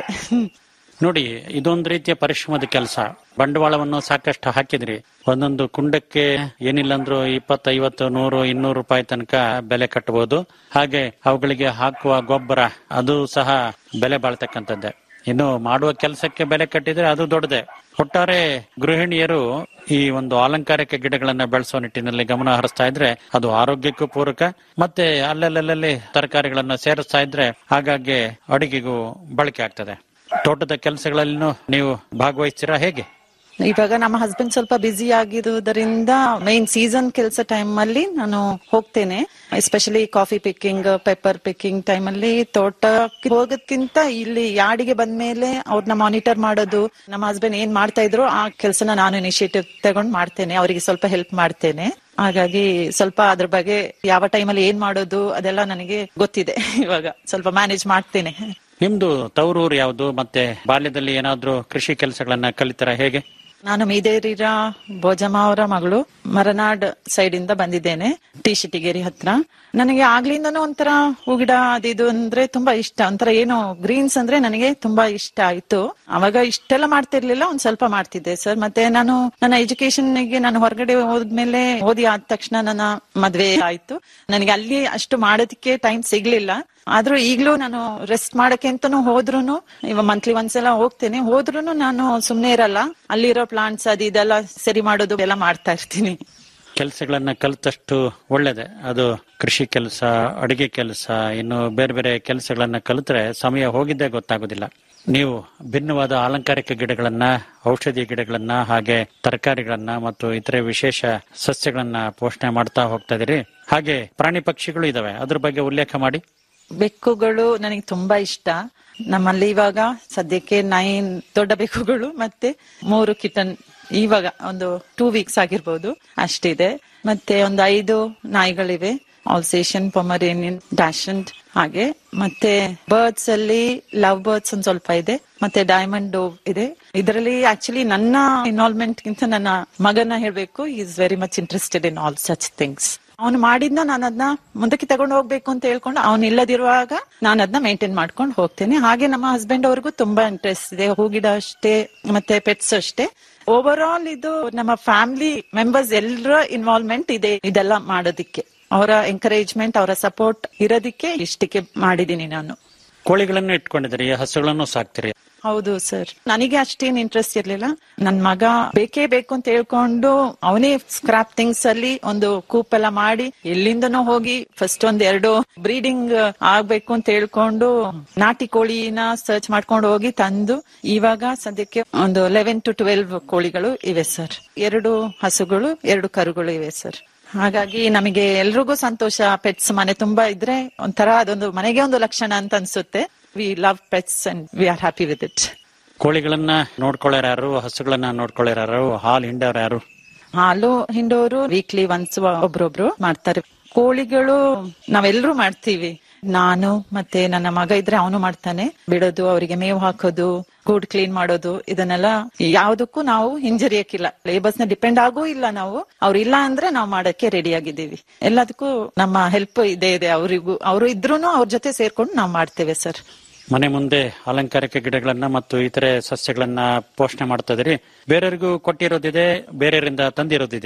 ನೋಡಿ ಇದೊಂದು ರೀತಿಯ ಪರಿಶ್ರಮದ ಕೆಲಸ ಬಂಡವಾಳವನ್ನು ಸಾಕಷ್ಟು ಹಾಕಿದ್ರಿ ಒಂದೊಂದು ಕುಂಡಕ್ಕೆ ಏನಿಲ್ಲ ಅಂದ್ರೂ ಇಪ್ಪತ್ತೈವತ್ತು ನೂರು ಇನ್ನೂರು ರೂಪಾಯಿ ತನಕ ಬೆಲೆ ಕಟ್ಟಬಹುದು ಹಾಗೆ ಅವುಗಳಿಗೆ ಹಾಕುವ ಗೊಬ್ಬರ ಅದು ಸಹ ಬೆಲೆ ಬಾಳ್ತಕ್ಕಂಥದ್ದೇ ಇನ್ನು ಮಾಡುವ ಕೆಲಸಕ್ಕೆ ಬೆಲೆ ಕಟ್ಟಿದ್ರೆ ಅದು ದೊಡ್ಡದೆ ಒಟ್ಟಾರೆ ಗೃಹಿಣಿಯರು ಈ ಒಂದು ಅಲಂಕಾರಿಕ ಗಿಡಗಳನ್ನ ಬೆಳೆಸೋ ನಿಟ್ಟಿನಲ್ಲಿ ಗಮನ ಹರಿಸ್ತಾ ಇದ್ರೆ ಅದು ಆರೋಗ್ಯಕ್ಕೂ ಪೂರಕ ಮತ್ತೆ ಅಲ್ಲಲ್ಲಲ್ಲಿ ತರಕಾರಿಗಳನ್ನ ಸೇರಿಸ್ತಾ ಇದ್ರೆ ಹಾಗಾಗಿ ಅಡಿಗೆಗೂ ಬಳಕೆ ಆಗ್ತದೆ ತೋಟದ ಕೆಲಸಗಳಲ್ಲಿನೂ ನೀವು ಭಾಗವಹಿಸ್ತೀರಾ ಹೇಗೆ ಇವಾಗ ನಮ್ಮ ಹಸ್ಬೆಂಡ್ ಸ್ವಲ್ಪ ಬ್ಯುಸಿ ಆಗಿರುವುದರಿಂದ ಮೈನ್ ಸೀಸನ್ ಕೆಲಸ ಟೈಮ್ ಅಲ್ಲಿ ನಾನು ಹೋಗ್ತೇನೆ especially coffee picking pepper picking time ಅಲ್ಲಿ ತೋಟಕ್ಕೆ ಹೋಗೋದ್ಕಿಂತ ಇಲ್ಲಿ ಯಾಡಿಗೆ ಬಂದ್ಮೇಲೆ ಅವ್ರನ್ನ ಮಾನಿಟರ್ ಮಾಡೋದು ನಮ್ಮ ಹಸ್ಬೆಂಡ್ ಏನ್ ಮಾಡ್ತಾ ಇದ್ರು ಆ ಕೆಲಸನ ನಾನು ಇನಿಷಿಯೇಟಿವ್ ತಗೊಂಡ್ ಮಾಡ್ತೇನೆ ಅವರಿಗೆ ಸ್ವಲ್ಪ ಹೆಲ್ಪ್ ಮಾಡ್ತೇನೆ ಹಾಗಾಗಿ ಸ್ವಲ್ಪ ಅದ್ರ ಬಗ್ಗೆ ಯಾವ ಟೈಮಲ್ಲಿ ಏನ್ ಮಾಡೋದು ಅದೆಲ್ಲ ನನಗೆ ಗೊತ್ತಿದೆ ಇವಾಗ ಸ್ವಲ್ಪ ಮ್ಯಾನೇಜ್ ಮಾಡ್ತೇನೆ ನಿಮ್ದು ತವರೂರು ಯಾವುದು ಮತ್ತೆ ಬಾಲ್ಯದಲ್ಲಿ ಏನಾದ್ರೂ ಕೃಷಿ ಕೆಲಸಗಳನ್ನ ಕಲಿತಾರ ಹೇಗೆ ನಾನು ಮೀದೇರಿರ ಭೋಜಮ್ಮ ಅವರ ಮಗಳು ಮರನಾಡ್ ಸೈಡ್ ಇಂದ ಬಂದಿದ್ದೇನೆ ಟಿ ಶಿಟಿಗೇರಿ ಹತ್ರ ನನಗೆ ಆಗ್ಲಿಂದನೂ ಒಂಥರ ಹೂಗಿಡ ಅದಿದು ಅಂದ್ರೆ ತುಂಬಾ ಇಷ್ಟ ಒಂಥರ ಏನು ಗ್ರೀನ್ಸ್ ಅಂದ್ರೆ ನನಗೆ ತುಂಬಾ ಇಷ್ಟ ಆಯ್ತು ಅವಾಗ ಇಷ್ಟೆಲ್ಲ ಮಾಡ್ತಿರ್ಲಿಲ್ಲ ಒಂದ್ ಸ್ವಲ್ಪ ಮಾಡ್ತಿದ್ದೆ ಸರ್ ಮತ್ತೆ ನಾನು ನನ್ನ ಎಜುಕೇಶನ್ ಗೆ ನಾನು ಹೊರಗಡೆ ಹೋದ್ಮೇಲೆ ಓದಿ ಆದ ತಕ್ಷಣ ನನ್ನ ಮದ್ವೆ ಆಯ್ತು ನನಗೆ ಅಲ್ಲಿ ಅಷ್ಟು ಮಾಡೋದಕ್ಕೆ ಟೈಮ್ ಸಿಗ್ಲಿಲ್ಲ ಆದ್ರೂ ಈಗ್ಲೂ ನಾನು ರೆಸ್ಟ್ ಮಾಡಕ್ಕೆ ಅಂತಾನು ಹೋದ್ರುನು ಇವಾಗ ಮಂತ್ಲಿ ಒಂದ್ಸಲ ಹೋಗ್ತೇನೆ ಹೋದ್ರುನು ನಾನು ಸುಮ್ನೆ ಇರಲ್ಲ ಅಲ್ಲಿರೋ ಪ್ಲಾಂಟ್ಸ್ ಅದು ಇದೆಲ್ಲ ಸರಿ ಮಾಡೋದು ಎಲ್ಲ ಮಾಡ್ತಾ ಇರ್ತೀನಿ ಕೆಲಸಗಳನ್ನ ಕಲಿತಷ್ಟು ಒಳ್ಳೇದೆ ಅದು ಕೃಷಿ ಕೆಲಸ ಅಡಿಗೆ ಕೆಲಸ ಇನ್ನು ಬೇರೆ ಬೇರೆ ಕೆಲಸಗಳನ್ನ ಕಲಿತ್ರೆ ಸಮಯ ಹೋಗಿದ್ದೇ ಗೊತ್ತಾಗೋದಿಲ್ಲ ನೀವು ಭಿನ್ನವಾದ ಅಲಂಕಾರಿಕ ಗಿಡಗಳನ್ನ ಔಷಧಿ ಗಿಡಗಳನ್ನ ಹಾಗೆ ತರಕಾರಿಗಳನ್ನ ಮತ್ತು ಇತರೆ ವಿಶೇಷ ಸಸ್ಯಗಳನ್ನ ಪೋಷಣೆ ಮಾಡ್ತಾ ಹೋಗ್ತಾ ಇದೀರಿ ಹಾಗೆ ಪ್ರಾಣಿ ಪಕ್ಷಿಗಳು ಇದಾವೆ ಅದ್ರ ಬಗ್ಗೆ ಉಲ್ಲೇಖ ಮಾಡಿ ಬೆಕ್ಕುಗಳು ನನಗೆ ತುಂಬಾ ಇಷ್ಟ ನಮ್ಮಲ್ಲಿ ಇವಾಗ ಸದ್ಯಕ್ಕೆ ನೈನ್ ದೊಡ್ಡ ಬೆಕ್ಕುಗಳು ಮತ್ತೆ ಮೂರು ಕಿಟನ್ ಇವಾಗ ಒಂದು ಟೂ ವೀಕ್ಸ್ ಆಗಿರ್ಬೋದು ಅಷ್ಟಿದೆ ಮತ್ತೆ ಒಂದು ಐದು ನಾಯಿಗಳಿವೆ ಆಲ್ಸೇಷನ್ ಪೊಮರೇನಿಯನ್ ಡ್ಯಾಶಂಡ್ ಹಾಗೆ ಮತ್ತೆ ಬರ್ಡ್ಸ್ ಅಲ್ಲಿ ಲವ್ ಬರ್ಡ್ಸ್ ಒಂದ್ ಸ್ವಲ್ಪ ಇದೆ ಮತ್ತೆ ಡೈಮಂಡ್ ಡೋವ್ ಇದೆ ಇದರಲ್ಲಿ ಆಕ್ಚುಲಿ ನನ್ನ ಇನ್ವಾಲ್ವ್ಮೆಂಟ್ ಗಿಂತ ನನ್ನ ಮಗನ ಹೇಳ್ಬೇಕು is very much interested in all such things ಅವನು ಮಾಡಿದ್ನ ನಾನು ಅದನ್ನ ಮುಂದಕ್ಕೆ ತಗೊಂಡು ಹೋಗ್ಬೇಕು ಅಂತ ಹೇಳ್ಕೊಂಡು ಅವ್ನು ಇಲ್ಲದಿರುವಾಗ ನಾನು ಅದನ್ನ ಮೇಂಟೈನ್ ಮಾಡ್ಕೊಂಡು ಹೋಗ್ತೇನೆ ಹಾಗೆ ನಮ್ಮ ಹಸ್ಬೆಂಡ್ ಅವ್ರಿಗೂ ತುಂಬಾ ಇಂಟ್ರೆಸ್ಟ್ ಇದೆ ಹೂಗಿಡ ಅಷ್ಟೇ ಮತ್ತೆ ಪೆಟ್ಸ್ ಅಷ್ಟೇ ಓವರ್ ಆಲ್ ಇದು ನಮ್ಮ ಫ್ಯಾಮಿಲಿ ಮೆಂಬರ್ಸ್ ಎಲ್ಲರ ಇನ್ವಾಲ್ವ್ಮೆಂಟ್ ಇದೆ ಇದೆಲ್ಲ ಮಾಡೋದಿಕ್ಕೆ ಅವರ ಎಂಕರೇಜ್ಮೆಂಟ್ ಅವರ ಸಪೋರ್ಟ್ ಇರೋದಿಕ್ಕೆ ಇಷ್ಟಕ್ಕೆ ಮಾಡಿದೀನಿ ನಾನು ಕೋಳಿಗಳನ್ನು ಇಟ್ಕೊಂಡಿದ್ದೀರಿ ಹಸುಗಳನ್ನು ಸಾಕ್ತಿರಿ ಹೌದು ಸರ್ ನನಗೆ ಅಷ್ಟೇನ್ ಇಂಟ್ರೆಸ್ಟ್ ಇರ್ಲಿಲ್ಲ ನನ್ ಮಗ ಬೇಕೇ ಬೇಕು ಅಂತ ಹೇಳ್ಕೊಂಡು ಅವನೇ ಸ್ಕ್ರಾಪ್ ಥಿಂಗ್ಸ್ ಅಲ್ಲಿ ಒಂದು ಕೂಪ್ ಎಲ್ಲ ಮಾಡಿ ಎಲ್ಲಿಂದನೋ ಹೋಗಿ ಫಸ್ಟ್ ಒಂದ್ ಎರಡು ಬ್ರೀಡಿಂಗ್ ಆಗ್ಬೇಕು ಅಂತ ಹೇಳ್ಕೊಂಡು ನಾಟಿ ಕೋಳಿನ ಸರ್ಚ್ ಮಾಡ್ಕೊಂಡು ಹೋಗಿ ತಂದು ಇವಾಗ ಸದ್ಯಕ್ಕೆ ಒಂದು ಲೆವೆನ್ ಟು ಟ್ವೆಲ್ವ್ ಕೋಳಿಗಳು ಇವೆ ಸರ್ ಎರಡು ಹಸುಗಳು ಎರಡು ಕರುಗಳು ಇವೆ ಸರ್ ಹಾಗಾಗಿ ನಮಗೆ ಎಲ್ರಿಗೂ ಸಂತೋಷ ಪೆಟ್ಸ್ ಮನೆ ತುಂಬಾ ಇದ್ರೆ ಒಂಥರ ಅದೊಂದು ಮನೆಗೆ ಒಂದು ಲಕ್ಷಣ ಅಂತ ಅನ್ಸುತ್ತೆ we love pets and we are happy with it ಕೋಳಿಗಳನ್ನ ನೋಡ್ಕೊಳ್ಳೋರು ಯಾರು ಹಸುಗಳನ್ನ ನೋಡ್ಕೊಳ್ಳೋರು ಯಾರು ಹಾಲು ಹಿಂಡೋರು ಯಾರು ಹಾಲು ಹಿಂಡೋರು ವೀಕ್ಲಿ ಒನ್ಸ್ ಒಬ್ರೊಬ್ರು ಮಾಡ್ತಾರೆ ಕೋಳಿಗಳು ನಾವೆಲ್ಲರೂ ಮಾಡ್ತೀವಿ ನಾನು ಮತ್ತೆ ನನ್ನ ಮಗ ಇದ್ರೆ ಅವನು ಮಾಡ್ತಾನೆ ಬಿಡೋದು ಅವರಿಗೆ ಮೇವು ಹಾಕೋದು ಗೂಡ್ ಕ್ಲೀನ್ ಮಾಡೋದು ಇದನ್ನೆಲ್ಲ ಯಾವ್ದಕ್ಕೂ ನಾವು ಹಿಂಜರಿಯಕ್ಕಿಲ್ಲ ಲೇಬರ್ಸ್ ನ ಡಿಪೆಂಡ್ ಆಗೂ ಇಲ್ಲ ನಾವು ಅವ್ರು ಇಲ್ಲ ಅಂದ್ರೆ ನಾವು ಮಾಡಕ್ಕೆ ರೆಡಿ ಆಗಿದ್ದೀವಿ ಎಲ್ಲದಕ್ಕೂ ನಮ್ಮ ಹೆಲ್ಪ್ ಇದೆ ಇದೆ ಅವರಿಗೂ ಅವರು ಇದ್ರೂನು ಅವ್ರ ಜೊತೆ ಸೇರ್ಕೊಂಡು ನಾವು ಮಾಡ್ತೇವೆ ಸರ್ ಮನೆ ಮುಂದೆ ಅಲಂಕಾರಿಕ ಗಿಡಗಳನ್ನ ಮತ್ತು ಇತರೆ ಸಸ್ಯಗಳನ್ನ ಪೋಷಣೆ ಮಾಡ್ತಾ ಇದೀರಿ ಬೇರೆಯವರಿಗೂ ಕೊಟ್ಟಿರೋದಿದೆ ಬೇರೆಯವರಿಂದ ತಂದಿರೋದಿದೆ